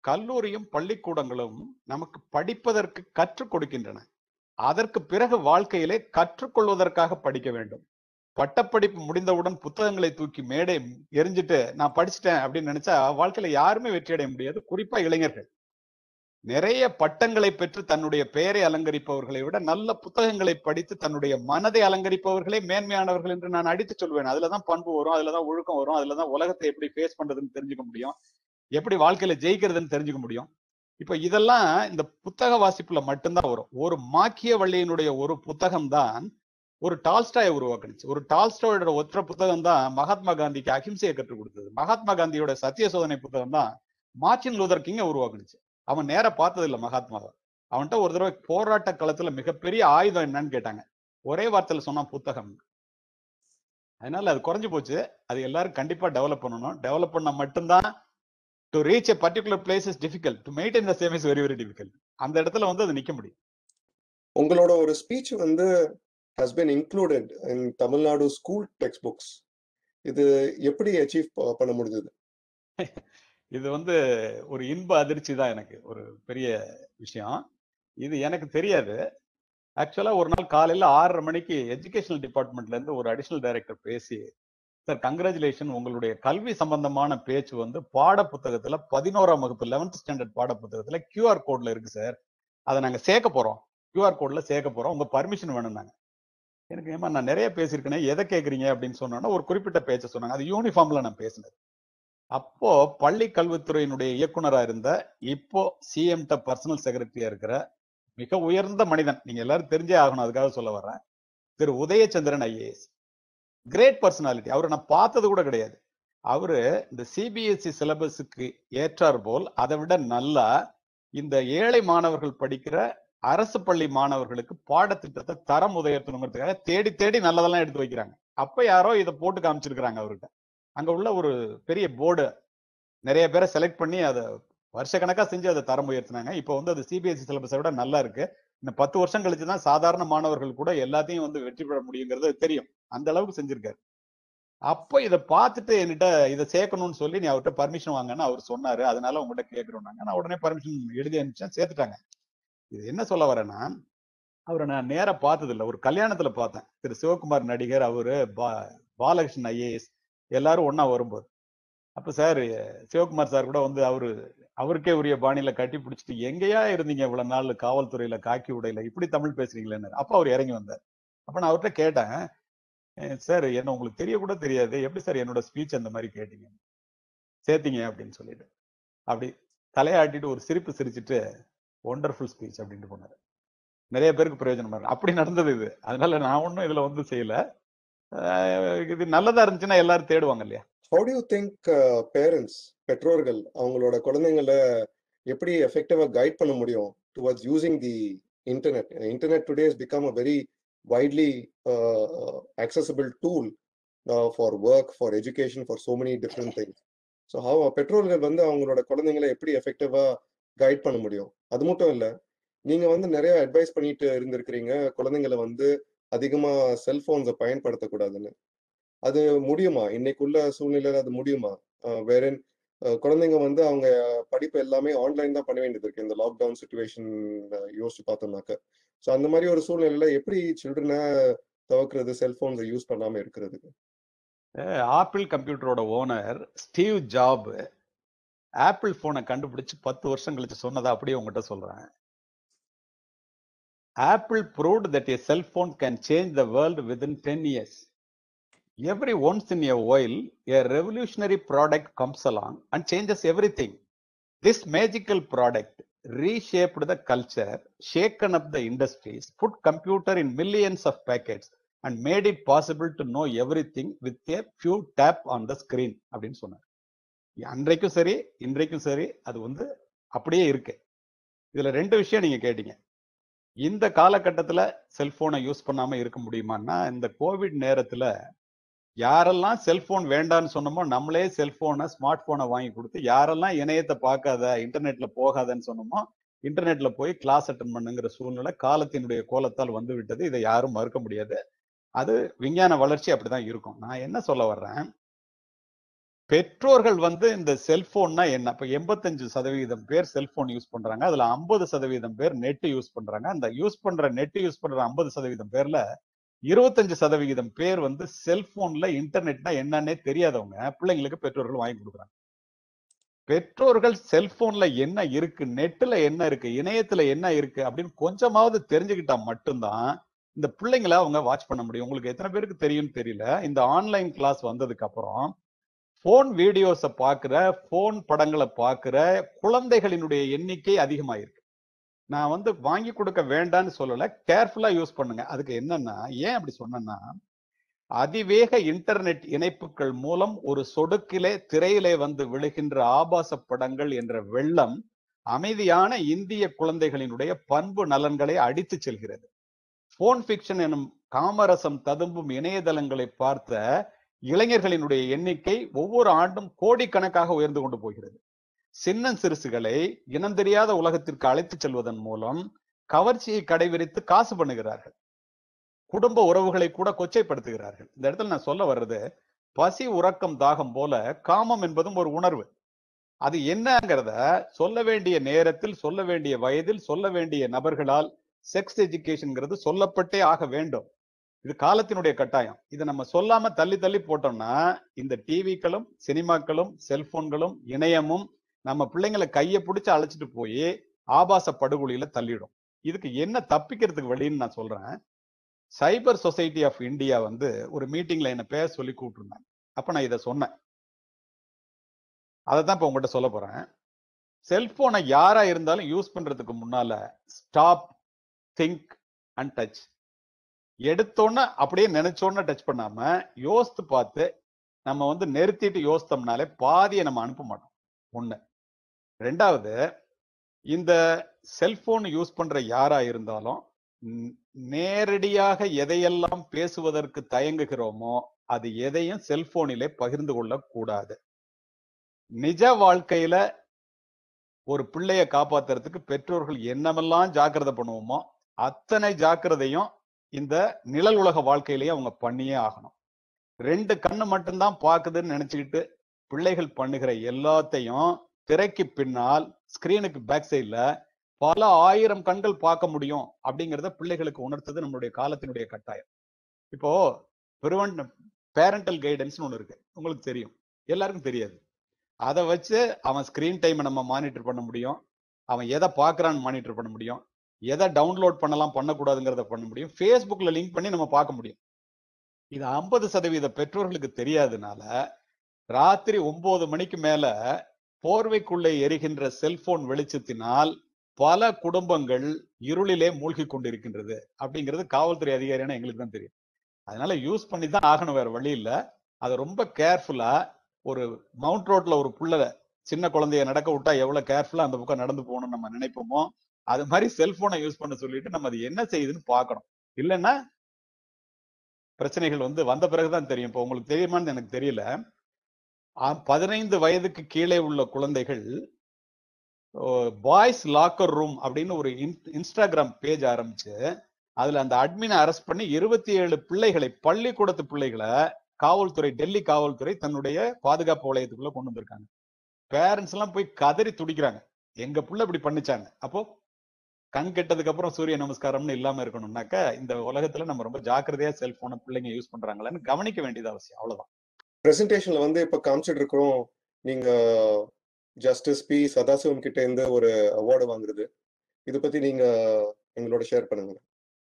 கல்லூரியும் பள்ளிக்கூடங்களும் நமக்கு படிப்பதற்கு கற்றுக் கொடுக்கின்றன அதற்கு பிறகு வாழ்க்கையிலே கற்றுக்கொள்வதற்காக படிக்க வேண்டும் பட்டப்படிப்பு முடிந்தவுடன் புத்தகங்களை தூக்கி மேடை எரிஞ்சிட்டு நான் படிச்சிட்டேன் அப்படின்னு நினைச்சா வாழ்க்கையில யாருமே வெற்றி அடைய முடியாது குறிப்பா இளைஞர்கள் நிறைய பட்டங்களை பெற்று தன்னுடைய பெயரை அலங்கரிப்பவர்களை விட நல்ல புத்தகங்களை படித்து தன்னுடைய மனதை அலங்கரிப்பவர்களே மேன்மையானவர்கள் என்று நான் அடித்து சொல்வேன் அதுலதான் பண்பு வரும் அதுலதான் ஒழுக்கம் வரும் அதுலதான் உலகத்தை எப்படி ஃபேஸ் பண்றதுன்னு தெரிஞ்சுக்க முடியும் எப்படி வாழ்க்கையில ஜெயிக்கிறதுன்னு தெரிஞ்சுக்க முடியும் இப்ப இதெல்லாம் இந்த புத்தக வாசிப்புல மட்டும்தான் வரும் ஒரு மாக்கிய வள்ளியினுடைய ஒரு புத்தகம் தான் ஒரு டால்ஸ்டாயை உருவாக்குனுச்சு ஒரு டால்ஸ்டாயோட ஒற்ற புத்தகம் தான் மகாத்மா காந்திக்கு அஹிம்சையை கற்றுக் கொடுத்தது மகாத்மா காந்தியோட சத்திய சோதனை புத்தகம் தான் மார்டின் லூதர் கிங்க உருவாக்குனுச்சு அவன் நேர பார்த்தது இல்ல மகாத்மாவை அவன்கிட்ட ஒரு தடவை போராட்ட களத்துல மிகப்பெரிய ஆயுதம் என்னன்னு கேட்டாங்க ஒரே வார்த்தையில சொன்னா புத்தகம் அதனால அது குறைஞ்சு போச்சு அது எல்லாரும் கண்டிப்பா டெவலப் பண்ணணும் டெவலப் பண்ணா மட்டும்தான் to reach a particular place is difficult to maintain the same is very very difficult அந்த இடத்துல வந்து அது நிக்க முடியும் உங்களோட ஒரு ஸ்பீச் வந்து has been included in Tamil Nadu school text books இது எப்படி அச்சீவ் பண்ண முடிஞ்சது இது வந்து ஒரு இன்ப அதிர்ச்சி தான் எனக்கு ஒரு பெரிய விஷயம் இது எனக்கு தெரியாது ஆக்சுவலா ஒரு நாள் காலையில ஆறரை மணிக்கு எஜுகேஷனல் டிபார்ட்மெண்ட்ல இருந்து ஒரு அடிஷனல் டைரக்டர் பேசி சார் கங்க்ராச்சுலேஷன் உங்களுடைய கல்வி சம்பந்தமான பேச்சு வந்து பாட புத்தகத்துல பதினோராம் வகுப்பு லெவன்த் ஸ்டாண்டர்ட் பாட புத்தகத்துல கியூஆர் கோட்ல இருக்கு சார் அதை நாங்க சேர்க்க போறோம் கியூஆர் கோட்ல சேர்க்க போறோம் உங்க பர்மிஷன் வேணும்னாங்க எனக்கு ஏமா நான் நிறைய பேசியிருக்கேனே எதை கேக்குறீங்க அப்படின்னு சொன்னோன்னா ஒரு குறிப்பிட்ட பேச்சை சொன்னாங்க அது யூனிஃபார்ம்ல நான் பேசினது அப்போ பள்ளி கல்வித்துறையினுடைய இயக்குனரா இருந்த இப்போ சிஎம்ட பர்சனல் செக்ரட்டரியா இருக்கிற மிக உயர்ந்த மனிதன் நீங்க எல்லாரும் தெரிஞ்சே ஆகணும் அதுக்காக சொல்ல வர்றேன் Thiru Udhayachandran IAS great personality அவரை நான் பார்த்தது கூட கிடையாது அவரு இந்த சிபிஎஸ்இ சிலபஸுக்கு ஏற்றார் போல் அதை விட நல்லா இந்த ஏழை மாணவர்கள் படிக்கிற அரசு பள்ளி மாணவர்களுக்கு பாடத்திட்டத்தை தரம் உயர்த்தணுங்கிறதுக்காக தேடி தேடி நல்லதெல்லாம் எடுத்து வைக்கிறாங்க அப்ப யாரோ இதை போட்டு காமிச்சிருக்கிறாங்க அவர்கிட்ட அங்க உள்ள ஒரு பெரிய போர்டு நிறைய பேரை செலக்ட் பண்ணி அதை வருஷக்கணக்கா செஞ்சு அதை தரம் உயர்த்தினாங்க இப்போ வந்து அது சிபிஎஸ்இ சிலபஸை விட நல்லா இருக்கு இந்த பத்து வருஷம் கழிச்சு தான் சாதாரண மாணவர்கள் கூட எல்லாத்தையும் வந்து வெற்றி பெற முடியுங்கிறது தெரியும் அந்த அளவுக்கு செஞ்சிருக்காரு அப்போ இதை பார்த்துட்டு என்கிட்ட இதை சேர்க்கணும்னு சொல்லி நீ அவர்கிட்ட பர்மிஷன் வாங்கன்னு அவர் சொன்னாரு அதனால உங்ககிட்ட கேட்கிறோம் நாங்க நான் உடனே பர்மிஷன் எழுதி அனுப்பிச்சேன் சேர்த்துட்டாங்க இது என்ன சொல்ல வரேன்னா அவரை நான் நேரா பார்த்தது இல்ல ஒரு கல்யாணத்துல பார்த்தேன் திரு சிவகுமார் நடிகர் அவரு பா பாலகிருஷ்ணன் ஐஏஎஸ் எல்லாரும் ஒண்ணா வரும்போது அப்ப சார் சிவகுமார் சார் கூட வந்து அவரு அவருக்கே உரிய பாணியில கட்டி பிடிச்சிட்டு எங்கேயா இருந்தீங்க இவ்வளவு நாள் காவல்துறையில காக்கி உடையில இப்படி தமிழ் பேசுறீங்களேன்னு அப்ப அவர் இறங்கி வந்தார் அப்ப நான் அவர்கிட்ட கேட்டேன் சார் என்ன உங்களுக்கு தெரிய கூட தெரியாது எப்படி சார் என்னோட ஸ்பீச் அந்த மாதிரி கேட்டீங்க சேர்த்தீங்க அப்படின்னு சொல்லிட்டு அப்படி தலையாட்டிட்டு ஒரு சிரிப்பு சிரிச்சிட்டு ஒண்டர்ஃபுல் ஸ்பீச் அப்படின்ட்டு போனாரு நிறைய பேருக்கு பிரயோஜனமா இருக்கு அப்படி நடந்தது இது அதனால நான் ஒன்றும் இதுல வந்து செய்யல இது நல்லதா இருந்துச்சுன்னா எல்லாரும் தேடுவாங்க இல்லையா ஹவு டு திங்க் பேரண்ட்ஸ் பெற்றோர்கள் அவங்களோட குழந்தைங்களை எப்படி எஃபெக்டிவா கைட் பண்ண முடியும் towards using the internet internet today is become a very widely uh, accessible tool uh, for work, for education, for so many different things. So how பெற்றோர்கள் வந்து அவங்களோட குழந்தைங்களை எப்படி எஃபெக்டிவா கைட் பண்ண முடியும் அது மட்டும் இல்லை நீங்க வந்து நிறைய அட்வைஸ் பண்ணிட்டு இருந்திருக்கிறீங்க குழந்தைங்களை வந்து அதிகமா செல்போன்ஸை பயன்படுத்தக்கூடாதுன்னு அது முடியுமா இன்னைக்குள்ள சூழ்நிலையில அது முடியுமா வேற குழந்தைங்க வந்து அவங்க படிப்பு எல்லாமே ஆன்லைன் தான் பண்ண வேண்டியது இருக்கு இந்த லாக்டவுன் சுச்சுவேஷன் யோசிச்சு பார்த்தோம்னாக்க ஸோ அந்த மாதிரி ஒரு சூழ்நிலையில எப்படி சில்ட்ரனை தவிர்க்கிறது செல்போன்ஸை யூஸ் பண்ணாம இருக்கிறதுக்கு ஆப்பிள் கம்ப்யூட்டரோட ஓனர் ஸ்டீவ் ஜாப் ஆப்பிள் போனை கண்டுபிடிச்சு பத்து வருஷம் கழிச்சு சொன்னதை அப்படியே உங்ககிட்ட சொல்றேன் Apple proved that a cellphone can change the world within ten years every once in a while a revolutionary product comes along and changes everything this magical product reshaped the culture shaken up the industries put computer in millions of packets and made it possible to know everything with a few tap on the screen அப்படின்னு சொன்னார் அன்றைக்கும் சரி இன்றைக்கும் சரி அது வந்து அப்படியே இருக்கு இதுல ரெண்டு விஷயம் நீங்க கேட்டீங்க இந்த காலகட்டத்துல செல்போனை யூஸ் பண்ணாம இருக்க முடியுமான்னா இந்த கோவிட் நேரத்துல யாரெல்லாம் செல்போன் வேண்டான்னு சொன்னோமோ நம்மளே செல்போனை ஸ்மார்ட் போனை வாங்கி கொடுத்து யாரெல்லாம் இணையத்தை பார்க்காத இன்டர்நெட்ல போகாதன்னு சொன்னோமோ இன்டர்நெட்ல போய் கிளாஸ் அட்டன் பண்ணுங்கிற சூழ்நிலை காலத்தினுடைய கோலத்தால் வந்து விட்டது இதை யாரும் மறுக்க முடியாது அது விஞ்ஞான வளர்ச்சி அப்படிதான் இருக்கும் நான் என்ன சொல்ல வர்றேன் பெற்றோர்கள் வந்து இந்த செல்போன்னா என்ன இப்ப எண்பத்தஞ்சு சதவீதம் பேர் செல்போன் யூஸ் பண்றாங்க அதுல ஐம்பது சதவீதம் பேர் நெட் யூஸ் பண்றாங்க அந்த யூஸ் பண்ற நெட் யூஸ் பண்ற ஐம்பது சதவீதம் பேர்ல இருபத்தஞ்சு சதவிகிதம் பேர் வந்து செல்போன்ல இன்டர்நெட்னா என்னன்னே தெரியாதவங்க பிள்ளைங்களுக்கு பெற்றோர்கள் வாங்கி கொடுக்குறாங்க பெற்றோர்கள் செல்போன்ல என்ன இருக்கு நெட்ல என்ன இருக்கு இணையத்துல என்ன இருக்கு அப்படின்னு கொஞ்சமாவது தெரிஞ்சுக்கிட்டா மட்டும்தான் இந்த பிள்ளைங்களை அவங்க வாட்ச் பண்ண முடியும் உங்களுக்கு எத்தனை பேருக்கு தெரியும்னு தெரியல இந்த ஆன்லைன் கிளாஸ் வந்ததுக்கு அப்புறம் போன் வீடியோஸை பார்க்கிற போன் படங்களை பார்க்கிற குழந்தைகளினுடைய எண்ணிக்கை அதிகமாயிருக்கு நான் வந்து வாங்கி கொடுக்க வேண்டாம்னு சொல்லல கேர்ஃபுல்லா யூஸ் பண்ணுங்க அதுக்கு என்னன்னா ஏன் அப்படி சொன்னேன்னா அதிவேக இன்டர்நெட் இணைப்புகள் மூலம் ஒரு சொடுக்கிலே திரையிலே வந்து விழுகின்ற ஆபாச படங்கள் என்ற வெள்ளம் அமைதியான இந்திய குழந்தைகளினுடைய பண்பு நலன்களை அடித்து செல்கிறது போன் ஃபிக்ஷன் எனும் காமரசம் ததும்பும் இணையதளங்களை பார்த்த இளைஞர்களினுடைய எண்ணிக்கை ஒவ்வொரு ஆண்டும் கோடிக்கணக்காக உயர்ந்து கொண்டு போகிறது சின்ன சிறுசுகளை இனம் தெரியாத உலகத்திற்கு அழைத்துச் செல்வதன் மூலம் கவர்ச்சியை கடைவிரித்து காசு பண்ணுகிறார்கள் குடும்ப உறவுகளை கூட கொச்சைப்படுத்துகிறார்கள் இந்த இடத்துல நான் சொல்ல வர்றது பசி உறக்கம் தாகம் போல காமம் என்பதும் ஒரு உணர்வு அது என்னங்கிறத சொல்ல வேண்டிய நேரத்தில் சொல்ல வேண்டிய வயதில் சொல்ல வேண்டிய நபர்களால் செக்ஸ் எஜுகேஷன்ங்கிறது சொல்லப்பட்டே ஆக வேண்டும் இது காலத்தினுடைய கட்டாயம் இதை நம்ம சொல்லாம தள்ளி தள்ளி போட்டோம்னா இந்த டிவிக்களும் சினிமாக்களும் செல்போன்களும் இணையமும் நம்ம பிள்ளைங்களை கையை பிடிச்சு அழைச்சிட்டு போய் ஆபாச படுகொலியில தள்ளிடும் இதுக்கு என்ன தப்பிக்கிறதுக்கு வழின்னு நான் சொல்றேன் சைபர் சொசைட்டி ஆஃப் இந்தியா வந்து ஒரு மீட்டிங்ல என்ன பேச சொல்லி கூப்பிட்டுருந்தாங்க அப்ப நான் இதை சொன்னேன் அதை தான் இப்ப உங்ககிட்ட சொல்ல போறேன் செல்போனை யாரா இருந்தாலும் யூஸ் பண்றதுக்கு முன்னால ஸ்டாப் திங்க் அண்ட் டச் எடுத்தோன்னே அப்படியே நினைச்சோன்னே டச் பண்ணாம யோசித்து பார்த்து நம்ம வந்து நிறுத்திட்டு யோசித்தோம்னாலே பாதியை நம்ம அனுப்ப மாட்டோம் ஒண்ணு ரெண்டாவது இந்த செல்போன் யூஸ் பண்ற யாரா இருந்தாலும் ந- நேரடியாக எதையெல்லாம் பேசுவதற்கு தயங்குகிறோமோ அது எதையும் செல்போனிலே பகிர்ந்து கொள்ள கூடாது நிஜ வாழ்க்கையில ஒரு பிள்ளைய காப்பாத்துறதுக்கு பெற்றோர்கள் என்னமெல்லாம் ஜாக்கிரதை பண்ணுவோமோ அத்தனை ஜாக்கிரதையும் இந்த நிழல் உலக வாழ்க்கையிலேயே அவங்க பண்ணியே ஆகணும் ரெண்டு கண்ணு மட்டும்தான் பாக்குதுன்னு நினைச்சுக்கிட்டு பிள்ளைகள் பண்ணுகிற எல்லாத்தையும் திரைக்கு பின்னால் ஸ்கிரீனுக்கு பேக் சைட்ல பல ஆயிரம் கண்கள் பார்க்க முடியும் அப்படிங்கறத பிள்ளைகளுக்கு உணர்த்தது நம்மளுடைய காலத்தினுடைய கட்டாயம் இப்போ பிரிவென்ட் பேரண்டல் கைடன்ஸ்னு ஒண்ணு இருக்கு உங்களுக்கு தெரியும் எல்லாருக்கும் தெரியாது அதை வச்சு அவன் ஸ்கிரீன் டைமை நம்ம மானிட்டர் பண்ண முடியும் அவன் எதை பார்க்கறான்னு மானிட்டர் பண்ண முடியும் எதை டவுன்லோட் பண்ணலாம் பண்ணக்கூடாதுங்கிறத பண்ண முடியும் ஃபேஸ்புக்ல லிங்க் பண்ணி நம்ம பார்க்க முடியும் இது ஐம்பது சதவீத பெற்றோர்களுக்கு தெரியாதனால ராத்திரி ஒன்பது மணிக்கு மேல போர்வைக்குள்ளே எரிகின்ற செல்போன் வெளிச்சத்தினால் பல குடும்பங்கள் இருளிலே மூழ்கி கொண்டிருக்கின்றது அப்படிங்கிறது காவல்துறை அதிகாரியான எங்களுக்கு தான் தெரியும் அதனால யூஸ் பண்ணி தான் ஆகணும் வேற வழி இல்ல அதை ரொம்ப கேர்ஃபுல்லா ஒரு மவுண்ட் ரோட்ல ஒரு புள்ள சின்ன குழந்தைய நடக்க விட்டா எவ்வளவு கேர்ஃபுல்லா அந்த பக்கம் நடந்து போகணும்னு நம்ம நினைப்போமோ அது மாதிரி செல்போனை யூஸ் பண்ண சொல்லிட்டு நம்ம அது என்ன செய்யுதுன்னு பார்க்கணும் இல்லைன்னா பிரச்சனைகள் வந்து வந்த பிறகுதான் தெரியும் இப்போ உங்களுக்கு தெரியுமான்னு எனக்கு தெரியல ஆ- பதினைந்து வயதுக்கு கீழே உள்ள குழந்தைகள் பாய்ஸ் லாக்கர் ரூம் அப்படின்னு ஒரு இன்- இன்ஸ்டாகிராம் பேஜ் ஆரம்பிச்சு அதுல அந்த அட்மினை அரெஸ்ட் பண்ணி இருபத்தி ஏழு பிள்ளைகளை பள்ளிக்கூடத்து பிள்ளைகளை காவல்துறை டெல்லி காவல்துறை தன்னுடைய பாதுகாப்பு வளையத்துக்குள்ள கொண்டு வந்திருக்காங்க பேரண்ட்ஸ் எல்லாம் போய் கதறி துடிக்கிறாங்க எங்க புள்ள இப்படி பண்ணுச்சாங்க அப்போ கண் கெட்டதுக்கு அப்புறம் சூரிய நமஸ்காரம்னு இல்லாம இருக்கணும்னாக்க இந்த உலகத்துல நம்ம ரொம்ப ஜாக்கிரதையா செல்போனை பிள்ளைங்க யூஸ் பண்றாங்களான்னு கவனிக்க வேண்டியது அவசியம் அவ்வளவுதான் பிரசன்டேஷன்ல வந்து இப்ப காமிச்சிட்டு இருக்கிறோம் நீங்க ஜஸ்டிஸ் பி சதாசிவம் கிட்ட இருந்து ஒரு அவார்டு வாங்குறது இதை பத்தி நீங்க எங்களோட ஷேர் பண்ணுங்க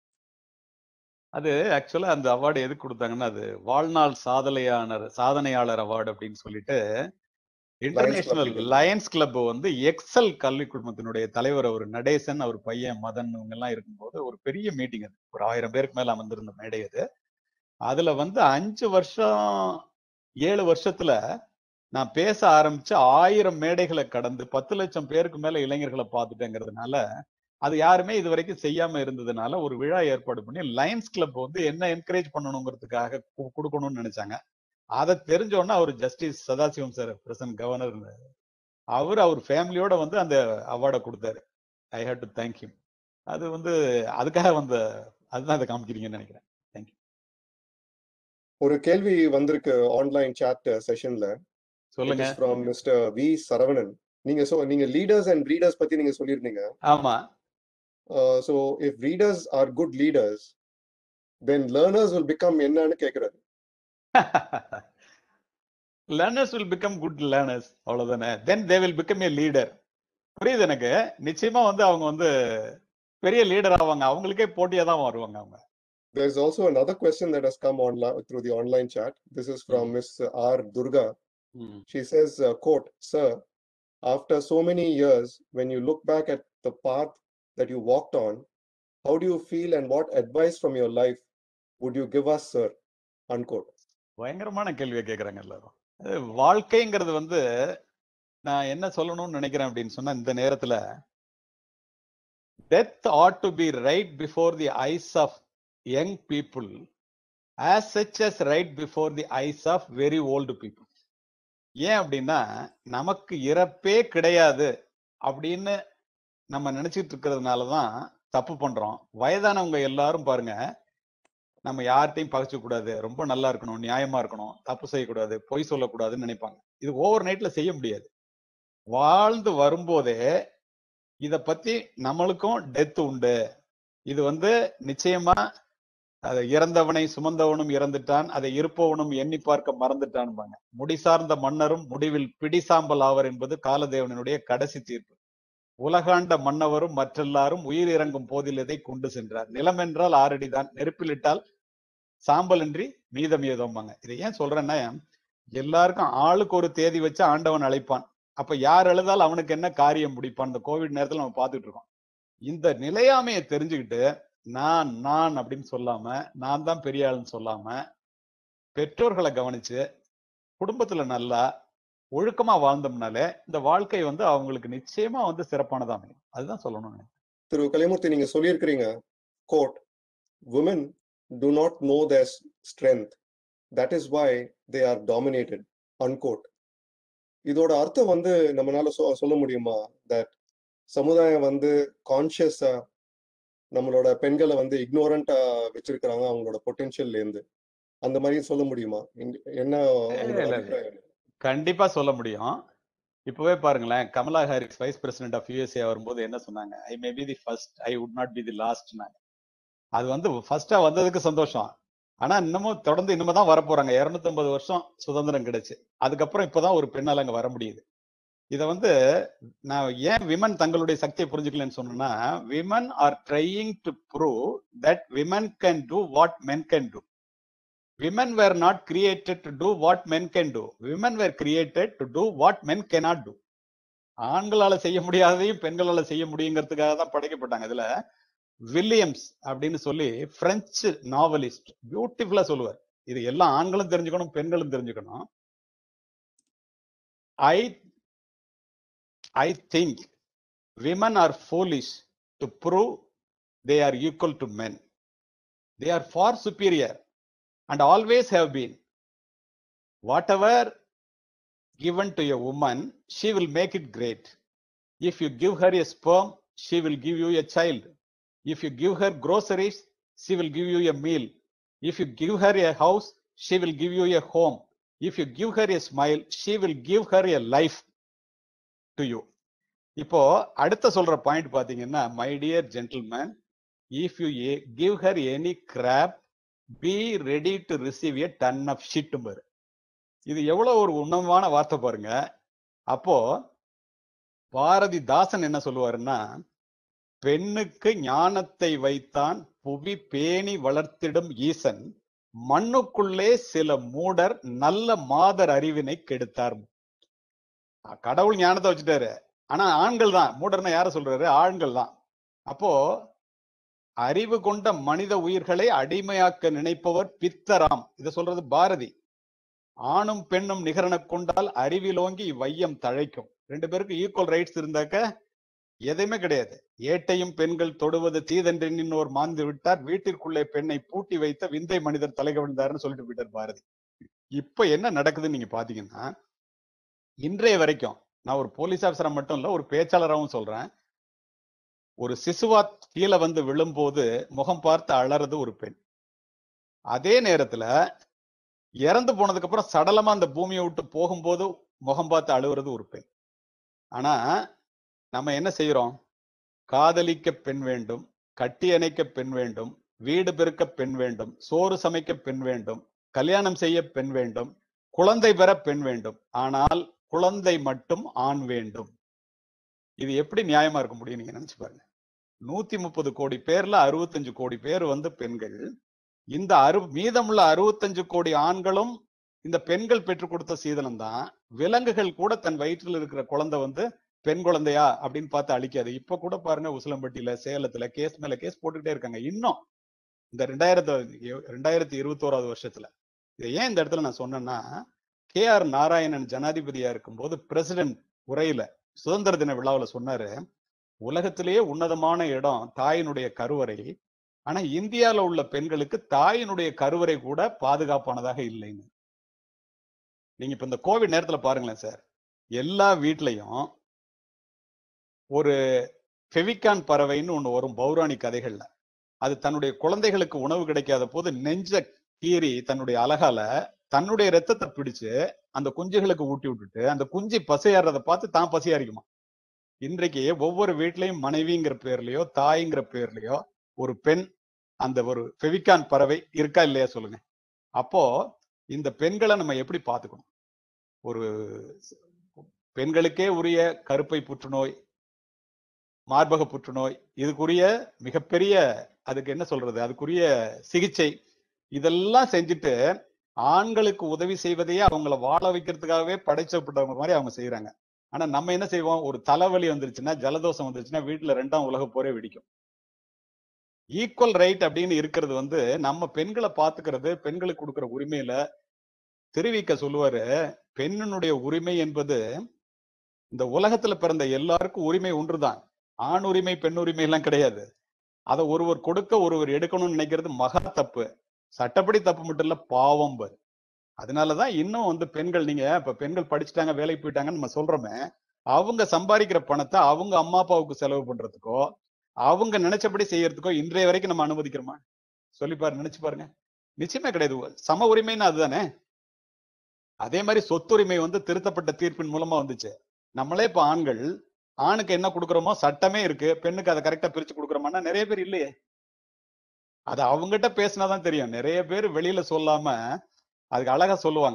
அது ஆக்சுவலா அந்த அவார்டு எதுக்கு கொடுத்தாங்கன்னா அது வாழ்நாள் சாதனையாளர் சாதனையாளர் அவார்டு அப்படின்னு சொல்லிட்டு இன்டர்நேஷனல் Club. லயன்ஸ் கிளப் வந்து எக்ஸல் கல்வி குழுமத்தினுடைய தலைவர் அவர் நடேசன் அவர் பையன் மதன் இவங்க எல்லாம் இருக்கும்போது ஒரு பெரிய மீட்டிங் அது ஒரு ஆயிரம் பேருக்கு மேல அமர்ந்திருந்த மேடை அது அதுல வந்து அஞ்சு வருஷம் ஏழு வருஷத்துல நான் பேச ஆரம்பிச்சு ஆயிரம் மேடைகளை கடந்து பத்து லட்சம் பேருக்கு மேல இளைஞர்களை பார்த்துட்டேங்கிறதுனால அது யாருமே இது வரைக்கும் செய்யாம இருந்ததுனால ஒரு விழா ஏற்பாடு பண்ணி லயன்ஸ் கிளப் வந்து என்ன என்கரேஜ் பண்ணணுங்கிறதுக்காக கு- கொடுக்கணும்னு நினைச்சாங்க அதை தெரிஞ்சோன்னா அவர் justice Sathasivam sir present governor அவர் அவர் ஃபேமிலியோட வந்து அந்த அவார்டை கொடுத்தாரு I have to thank him அது வந்து அதுக்காக வந்த அதுதான் அதை காமிக்கிறீங்கன்னு நினைக்கிறேன் ஒரு கேள்வி வந்திருக்கு ஆன்லைன் சாட் செஷன்ல It சொல்லுங்க is from Mr. V. Saravanan. நீங்க so நீங்க leaders and breeders பத்தி நீங்க சொல்லியிருந்தீங்க. ஆமா Uh, so if readers are good leaders, then learners will become என்னன்னு கேக்குறாரு. Learners will become good learners அவ்வளவுதானே then they will become a leader புரியுது எனக்கு நிச்சயமா வந்து அவங்க வந்து பெரிய லீடர் ஆவாங்க அவங்களுக்கே போட்டியா தான் வருவாங்க அவங்க There's also another question that has come online through the online chat. This is from Miss R. Durga. She says, uh, quote, Sir, after so many years, when you look back at the path that you walked on, how do you feel and what advice from your life would you give us, sir? Unquote. பயங்கரமான கேள்வியை கேக்குறாங்க எல்லாரும் அது வாழ்க்கைங்கிறது வந்து நான் என்ன சொல்லணும்னு நினைக்கிறேன் அப்படின்னு சொன்னா இந்த நேரத்துல death ought to be right before the eyes of young people as such as right before the eyes of very old people ஏன் அப்படின்னா நமக்கு இறப்பே கிடையாது அப்படின்னு நம்ம நினைச்சிட்டு இருக்கிறதுனால தான் தப்பு பண்றோம் வயதானவங்க எல்லாரும் பாருங்க நம்ம யார்கிட்டையும் பகைச்சு கூடாது ரொம்ப நல்லா இருக்கணும் நியாயமா இருக்கணும் தப்பு செய்யக்கூடாது பொய் சொல்லக்கூடாதுன்னு நினைப்பாங்க இது ஓவர் நைட்ல செய்ய முடியாது வாழ்ந்து வரும்போதே இத பத்தி நம்மளுக்கும் டெத் உண்டு இது வந்து நிச்சயமா அது இறந்தவனை சுமந்தவனும் இறந்துட்டான் அதை இருப்பவனும் எண்ணி பார்க்க மறந்துட்டான்பாங்க முடி சார்ந்த மன்னரும் முடிவில் பிடிசாம்பல் ஆவர் என்பது காலதேவனுடைய கடைசி தீர்ப்பு உலகாண்ட மன்னவரும் மற்றெல்லாரும் உயிர் இறங்கும் போதில் இதை கொண்டு சென்றார் நிலம் என்றால் ஆறடிதான் நெருப்பிலிட்டால் சாம்பலின்றி மீதம் ஏதோம்பாங்க இதை ஏன் சொல்றேன்னா எல்லாருக்கும் ஆளுக்கு ஒரு தேதி வச்சு ஆண்டவன் அழைப்பான் அப்ப யார் எழுதால் அவனுக்கு என்ன காரியம் முடிப்பான் இந்த கோவிட் நேரத்துல நம்ம பார்த்துட்டு இருக்கோம் இந்த நிலையாமையை தெரிஞ்சுக்கிட்டு நான் நான் அப்படின்னு சொல்லாம நான் தான் பெரிய ஆளுன்னு சொல்லாம பெற்றோர்களை கவனிச்சு குடும்பத்துல நல்லா ஒழுக்கமா வாழ்ந்தோம்னாலே இந்த வாழ்க்கை வந்து அவங்களுக்கு நிச்சயமா வந்து சிறப்பானதா அமையும் அதுதான் சொல்லணும் திரு கலிமூர்த்தி நீங்க சொல்லியிருக்கிறீங்க quote women do not know their s- strength that is why they are dominated unquote இதோட அர்த்தம் வந்து நம்மளால சொ- சொல்ல முடியுமா that சமுதாயம் வந்து கான்சியஸா நம்மளோட பெண்களை வந்து இக்னோரண்டா வச்சிருக்கிறாங்க அவங்களோட பொட்டென்ஷியல்ல இருந்து அந்த மாதிரி சொல்ல முடியுமா இங்க- என்ன உங்களோட இல்ல, இல்ல. அபிப்பிராயம் கண்டிப்பா சொல்ல முடியும் இப்பவே பாருங்களேன் Kamala Harris vice president of USA வரும்போது என்ன சொன்னாங்க I may be the first I would not be the லாஸ்ட்னாங்க அது வந்து ஃபர்ஸ்டா வந்ததுக்கு சந்தோஷம் ஆனா இன்னமும் தொடர்ந்து இன்னமும் தான் வரப்போறாங்க 250 வருஷம் சுதந்திரம் கிடைச்சு அதுக்கப்புறம் இப்பதான் ஒரு பெண்ணால அங்க வர முடியுது இத வந்து நான் ஏன் விமன் தங்களுடைய சக்தியை புரிஞ்சுக்கலன்னு சொன்னேன்னா women are trying to prove that women can do what men can do women were not created to do what men can do women were created to do what men cannot do ஆண்களால செய்ய முடியாததையும் பெண்களால செய்ய முடியுங்கிறதுக்காக தான் படைக்கப்பட்டாங்க இதுல Williams அப்படின்னு சொல்லி French novelist பியூட்டிஃபுல்லா சொல்லுவார் இது எல்லாம் ஆண்களும் தெரிஞ்சுக்கணும் பெண்களும் தெரிஞ்சுக்கணும் I I think women are foolish to prove they are equal to men they are far superior and always have been. Whatever given to a woman, she will make it great. If you give her a sperm, she will give you a child. If you give her groceries, she will give you a meal. If you give her a house, she will give you a home. If you give her a smile, she will give her a life to you. இப்போ அடுத்த சொல்ற point பாத்தீங்கன்னா my dear gentleman if you give her any crap be ready to receive a ton of shit பாரு இது எவ்வளவு ஒரு உன்னதமான வார்த்தை பாருங்க அப்போ பாரதிதாசன் என்ன சொல்லுவாருன்னா பெண்ணுக்கு ஞானத்தை வைத்தான் புவி பேணி வளர்த்திடும் ஈசன் மண்ணுக்குள்ளே சில மூடர் நல்ல மாதர் அறிவினை கெடுத்தார் கடவுள் ஞானத்தை வச்சுட்டாரு ஆனா ஆண்கள் தான் மூடர்னா யார சொல்றாரு ஆண்கள் தான் அப்போ அறிவு கொண்ட மனித உயிர்களை அடிமையாக்க நினைப்பவர் பித்தராம் இத சொல்றது பாரதி ஆணும் பெண்ணும் நிகரன கொண்டால் அறிவிலோங்கி இவ்வையம் தழைக்கும் ரெண்டு பேருக்கு ஈக்குவல் ரைட்ஸ் இருந்தாக்க எதையுமே கிடையாது ஏட்டையும் பெண்கள் தொடுவது தீதென்றென்னினோர் மாந்து விட்டார் வீட்டிற்குள்ளே பெண்ணை பூட்டி வைத்த விந்தை மனிதர் தலை கவிழ்ந்தாருன்னு சொல்லிட்டு போயிட்டார் பாரதி இப்ப என்ன நடக்குதுன்னு நீங்க பாத்தீங்கன்னா இன்றைய வரைக்கும் நான் ஒரு போலீஸ் ஆபீசரா மட்டும் இல்ல ஒரு பேச்சாளராகவும் சொல்றேன் ஒரு சிசுவா கீழே வந்து விழும்போது முகம் பார்த்து அலறது ஒரு பெண் அதே நேரத்துல இறந்து போனதுக்கு அப்புறம் சடலமா அந்த பூமியை விட்டு போகும்போது முகம் பார்த்து அழுவுறது ஒரு பெண் ஆனா நம்ம என்ன செய்யறோம் காதலிக்க பெண் வேண்டும் கட்டி அணைக்க பெண் வேண்டும் வீடு பெருக்க பெண் வேண்டும் சோறு சமைக்க பெண் வேண்டும் கல்யாணம் செய்ய பெண் வேண்டும் குழந்தை பெற பெண் வேண்டும் ஆனால் குழந்தை மட்டும் ஆண் வேண்டும் இது எப்படி நியாயமா இருக்க முடியும் நீங்க நினைச்சு பாருங்க நூத்தி முப்பது கோடி பேர்ல அறுபத்தஞ்சு கோடி பேர் வந்து பெண்கள் இந்த அறு மீதமுள்ள அறுபத்தஞ்சு கோடி ஆண்களும் இந்த பெண்கள் பெற்றுக் கொடுத்த சீதனம் தான் விலங்குகள் கூட தன் வயிற்றில் இருக்கிற குழந்தை வந்து பெண் குழந்தையா அப்படின்னு பார்த்து அழிக்காது இப்ப கூட பாருங்க உசிலம்பட்டியில சேலத்துல கேஸ் மேல கேஸ் போட்டுக்கிட்டே இருக்காங்க இன்னும் இந்த ரெண்டாயிரத்தி ரெண்டாயிரத்தி இருபத்தோராவது வருஷத்துல இதை ஏன் இந்த இடத்துல நான் சொன்னேன்னா கே ஆர் நாராயணன் ஜனாதிபதியா இருக்கும்போது பிரசிடென்ட் உரையில சுதந்திர தின விழாவுல சொன்னாரு உலகத்திலேயே உன்னதமான இடம் தாயினுடைய கருவறை ஆனா இந்தியால உள்ள பெண்களுக்கு தாயினுடைய கருவறை கூட பாதுகாப்பானதாக இல்லைன்னு நீங்க இப்ப இந்த கோவிட் நேரத்துல பாருங்களேன் சார் எல்லா வீட்லயும் ஒரு ஃபெவிகான் பறவைன்னு ஒண்ணு வரும் பௌராணி கதைகள்ல அது தன்னுடைய குழந்தைகளுக்கு உணவு கிடைக்காத போது நெஞ்ச கீறி தன்னுடைய அழகால தன்னுடைய ரத்தத்தை பிடிச்சு அந்த குஞ்சுகளுக்கு ஊட்டி விட்டுட்டு அந்த குஞ்சு பசியாடுறத பார்த்து தான் பசியாரிக்குமா இன்றைக்கு ஒவ்வொரு வீட்லயும் மனைவிங்கிற பேர்லயோ தாய்ங்கிற பேர்லயோ ஒரு பெண் அந்த ஒரு ஃபெவிகான் பறவை இருக்கா இல்லையா சொல்லுங்க அப்போ இந்த பெண்களை நம்ம எப்படி பார்த்துக்கணும் ஒரு பெண்களுக்கே உரிய கருப்பை புற்றுநோய் மார்பக புற்றுநோய் இதுக்குரிய மிகப்பெரிய அதுக்கு என்ன சொல்றது அதுக்குரிய சிகிச்சை இதெல்லாம் செஞ்சுட்டு ஆண்களுக்கு உதவி செய்வதையே அவங்கள வாழ வைக்கிறதுக்காகவே படைச்சப்பட்டவங்க மாதிரி அவங்க செய்யறாங்க ஆனா நம்ம என்ன செய்வோம் ஒரு தலைவலி வந்துருச்சுன்னா ஜலதோஷம் வந்துருச்சுன்னா வீட்டுல ரெண்டாம் உலக போரே வெடிக்கும் ஈக்குவல் ரைட் அப்படின்னு இருக்கிறது வந்து நம்ம பெண்களை பாத்துக்கிறது பெண்களுக்கு கொடுக்கிற உரிமையில தெரிவிக்க சொல்லுவாரு பெண்ணினுடைய உரிமை என்பது இந்த உலகத்துல பிறந்த எல்லாருக்கும் உரிமை ஒன்றுதான் ஆண் உரிமை பெண் உரிமை எல்லாம் கிடையாது அதை ஒருவர் கொடுக்க ஒருவர் எடுக்கணும்னு நினைக்கிறது மகா தப்பு சட்டப்படி தப்பு மட்டும் இல்ல பாவம் பாரு அதனாலதான் இன்னும் வந்து பெண்கள் நீங்க இப்ப பெண்கள் படிச்சுட்டாங்க வேலைக்கு போயிட்டாங்கன்னு நம்ம சொல்றோமே அவங்க சம்பாதிக்கிற பணத்தை அவங்க அம்மா அப்பாவுக்கு செலவு பண்றதுக்கோ அவங்க நினைச்சபடி செய்யறதுக்கோ இன்றைய வரைக்கும் நம்ம அனுமதிக்கிறோமா சொல்லி பாரு நினைச்சு பாருங்க நிச்சயமே கிடையாது சம உரிமைன்னு அதுதானே அதே மாதிரி சொத்துரிமை வந்து திருத்தப்பட்ட தீர்ப்பின் மூலமா வந்துச்சு நம்மளே இப்ப ஆண்கள் ஆணுக்கு என்ன கொடுக்குறோமோ சட்டமே இருக்கு பெண்ணுக்கு அதை கரெக்டா பிரிச்சு கொடுக்குறோமான்னா நிறைய பேர் இல்லையே அது அவங்ககிட்ட பேசினாதான் தெரியும் நிறைய பேர் வெளியில சொல்லாம அதுக்கு அழகா சொல்லுவாங்க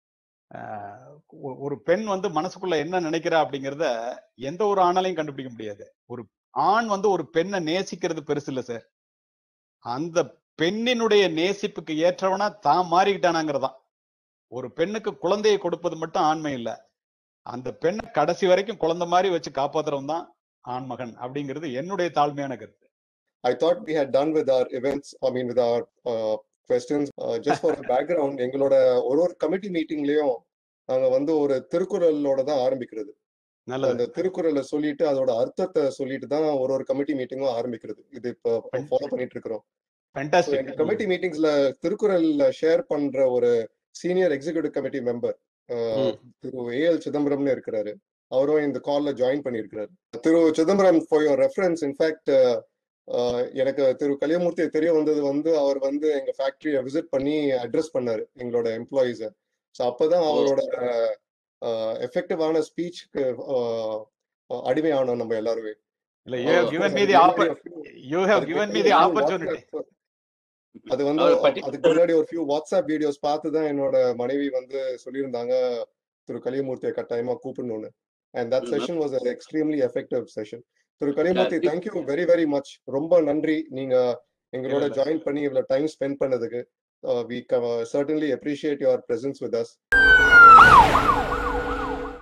ஒரு பெண் வந்து மனசுக்குள்ள என்ன நினைக்கிறா அப்படிங்கிறத எந்த ஒரு ஆணாலையும் கண்டுபிடிக்க முடியாது ஒரு ஆண் வந்து ஒரு பெண்ணை நேசிக்கிறது பெருசு இல்ல சார் அந்த பெண்ணினுடைய நேசிப்புக்கு ஏற்றவனா தான் மாறிக்கிட்டானாங்கிறதான் ஒரு பெண்ணுக்கு குழந்தையை கொடுப்பது மட்டும் ஆண்மை இல்ல அந்த பெண்ணை கடைசி வரைக்கும் குழந்தை மாதிரி வச்சு காப்பாத்துறவன் தான் ஆண்மகன் அப்படிங்கிறது என்னுடைய தாழ்மையான கருத்து I thought we had done with our events, I mean, with our uh, questions. Uh, just for the background, எங்களோட ஒரு ஒரு கமிட்டி மீட்டிங்லயும் நாங்க வந்து ஒரு திருக்குறளோட தான் ஆரம்பிக்கிறது நல்லது அந்த திருக்குறளை சொல்லிட்டு அதோட அர்த்தத்தை சொல்லிட்டு தான் ஒரு ஒரு கமிட்டி மீட்டிங்கும் ஆரம்பிக்கிறது இது இப்போ ஃபாலோ பண்ணிட்டு இருக்கிறோம் So, ஃபேண்டாஸ்டிக் எங்க கமிட்டி மீட்டிங்ஸ்ல திருக்குறள்ல ஷேர் பண்ற ஒரு சீனியர் எக்ஸிகியூட்டிவ் கமிட்டி மெம்பர் ம். திரு ஏ எல் சிதம்பரம்னு இருக்கிறாரு அவரும் இந்த கால்ல ஜாயின் பண்ணியிருக்கிறாரு Thiru Chidambaram for your reference in fact எனக்கு திரு கலியமூர்த்தி தெரிய வந்தது வந்து அவர் வந்து எங்க ஃபேக்டரியை விசிட் பண்ணி அட்ரஸ் பண்ணாரு எங்களோட எம்ப்ளாயீஸை ஸோ அப்பதான் அவரோட எஃபெக்டிவான ஸ்பீச்சுக்கு அடிமையானோம் நம்ம எல்லாருமே இல்ல you have given me the oppor you have given me the opportunity அது வந்து அவர் பட்டி- அதுக்கு முன்னாடி ஒரு ஃபியூ வாட்ஸ்அப் வீடியோஸ் பார்த்து தான் என்னோட மனைவி வந்து சொல்லியிருந்தாங்க திரு கலியமூர்த்தியை கட்டாயமா கூப்பிடணும்னு and that Mhm. Session was extremely effective session Thiru Kaliyamoorthy Yeah, thank you very very much ரொம்ப நன்றி நீங்க எங்களோட இல்ல. ஜாயின் பண்ணி இவ்வளவு டைம் ஸ்பெண்ட் பண்ணதுக்கு we certainly appreciate your presence with as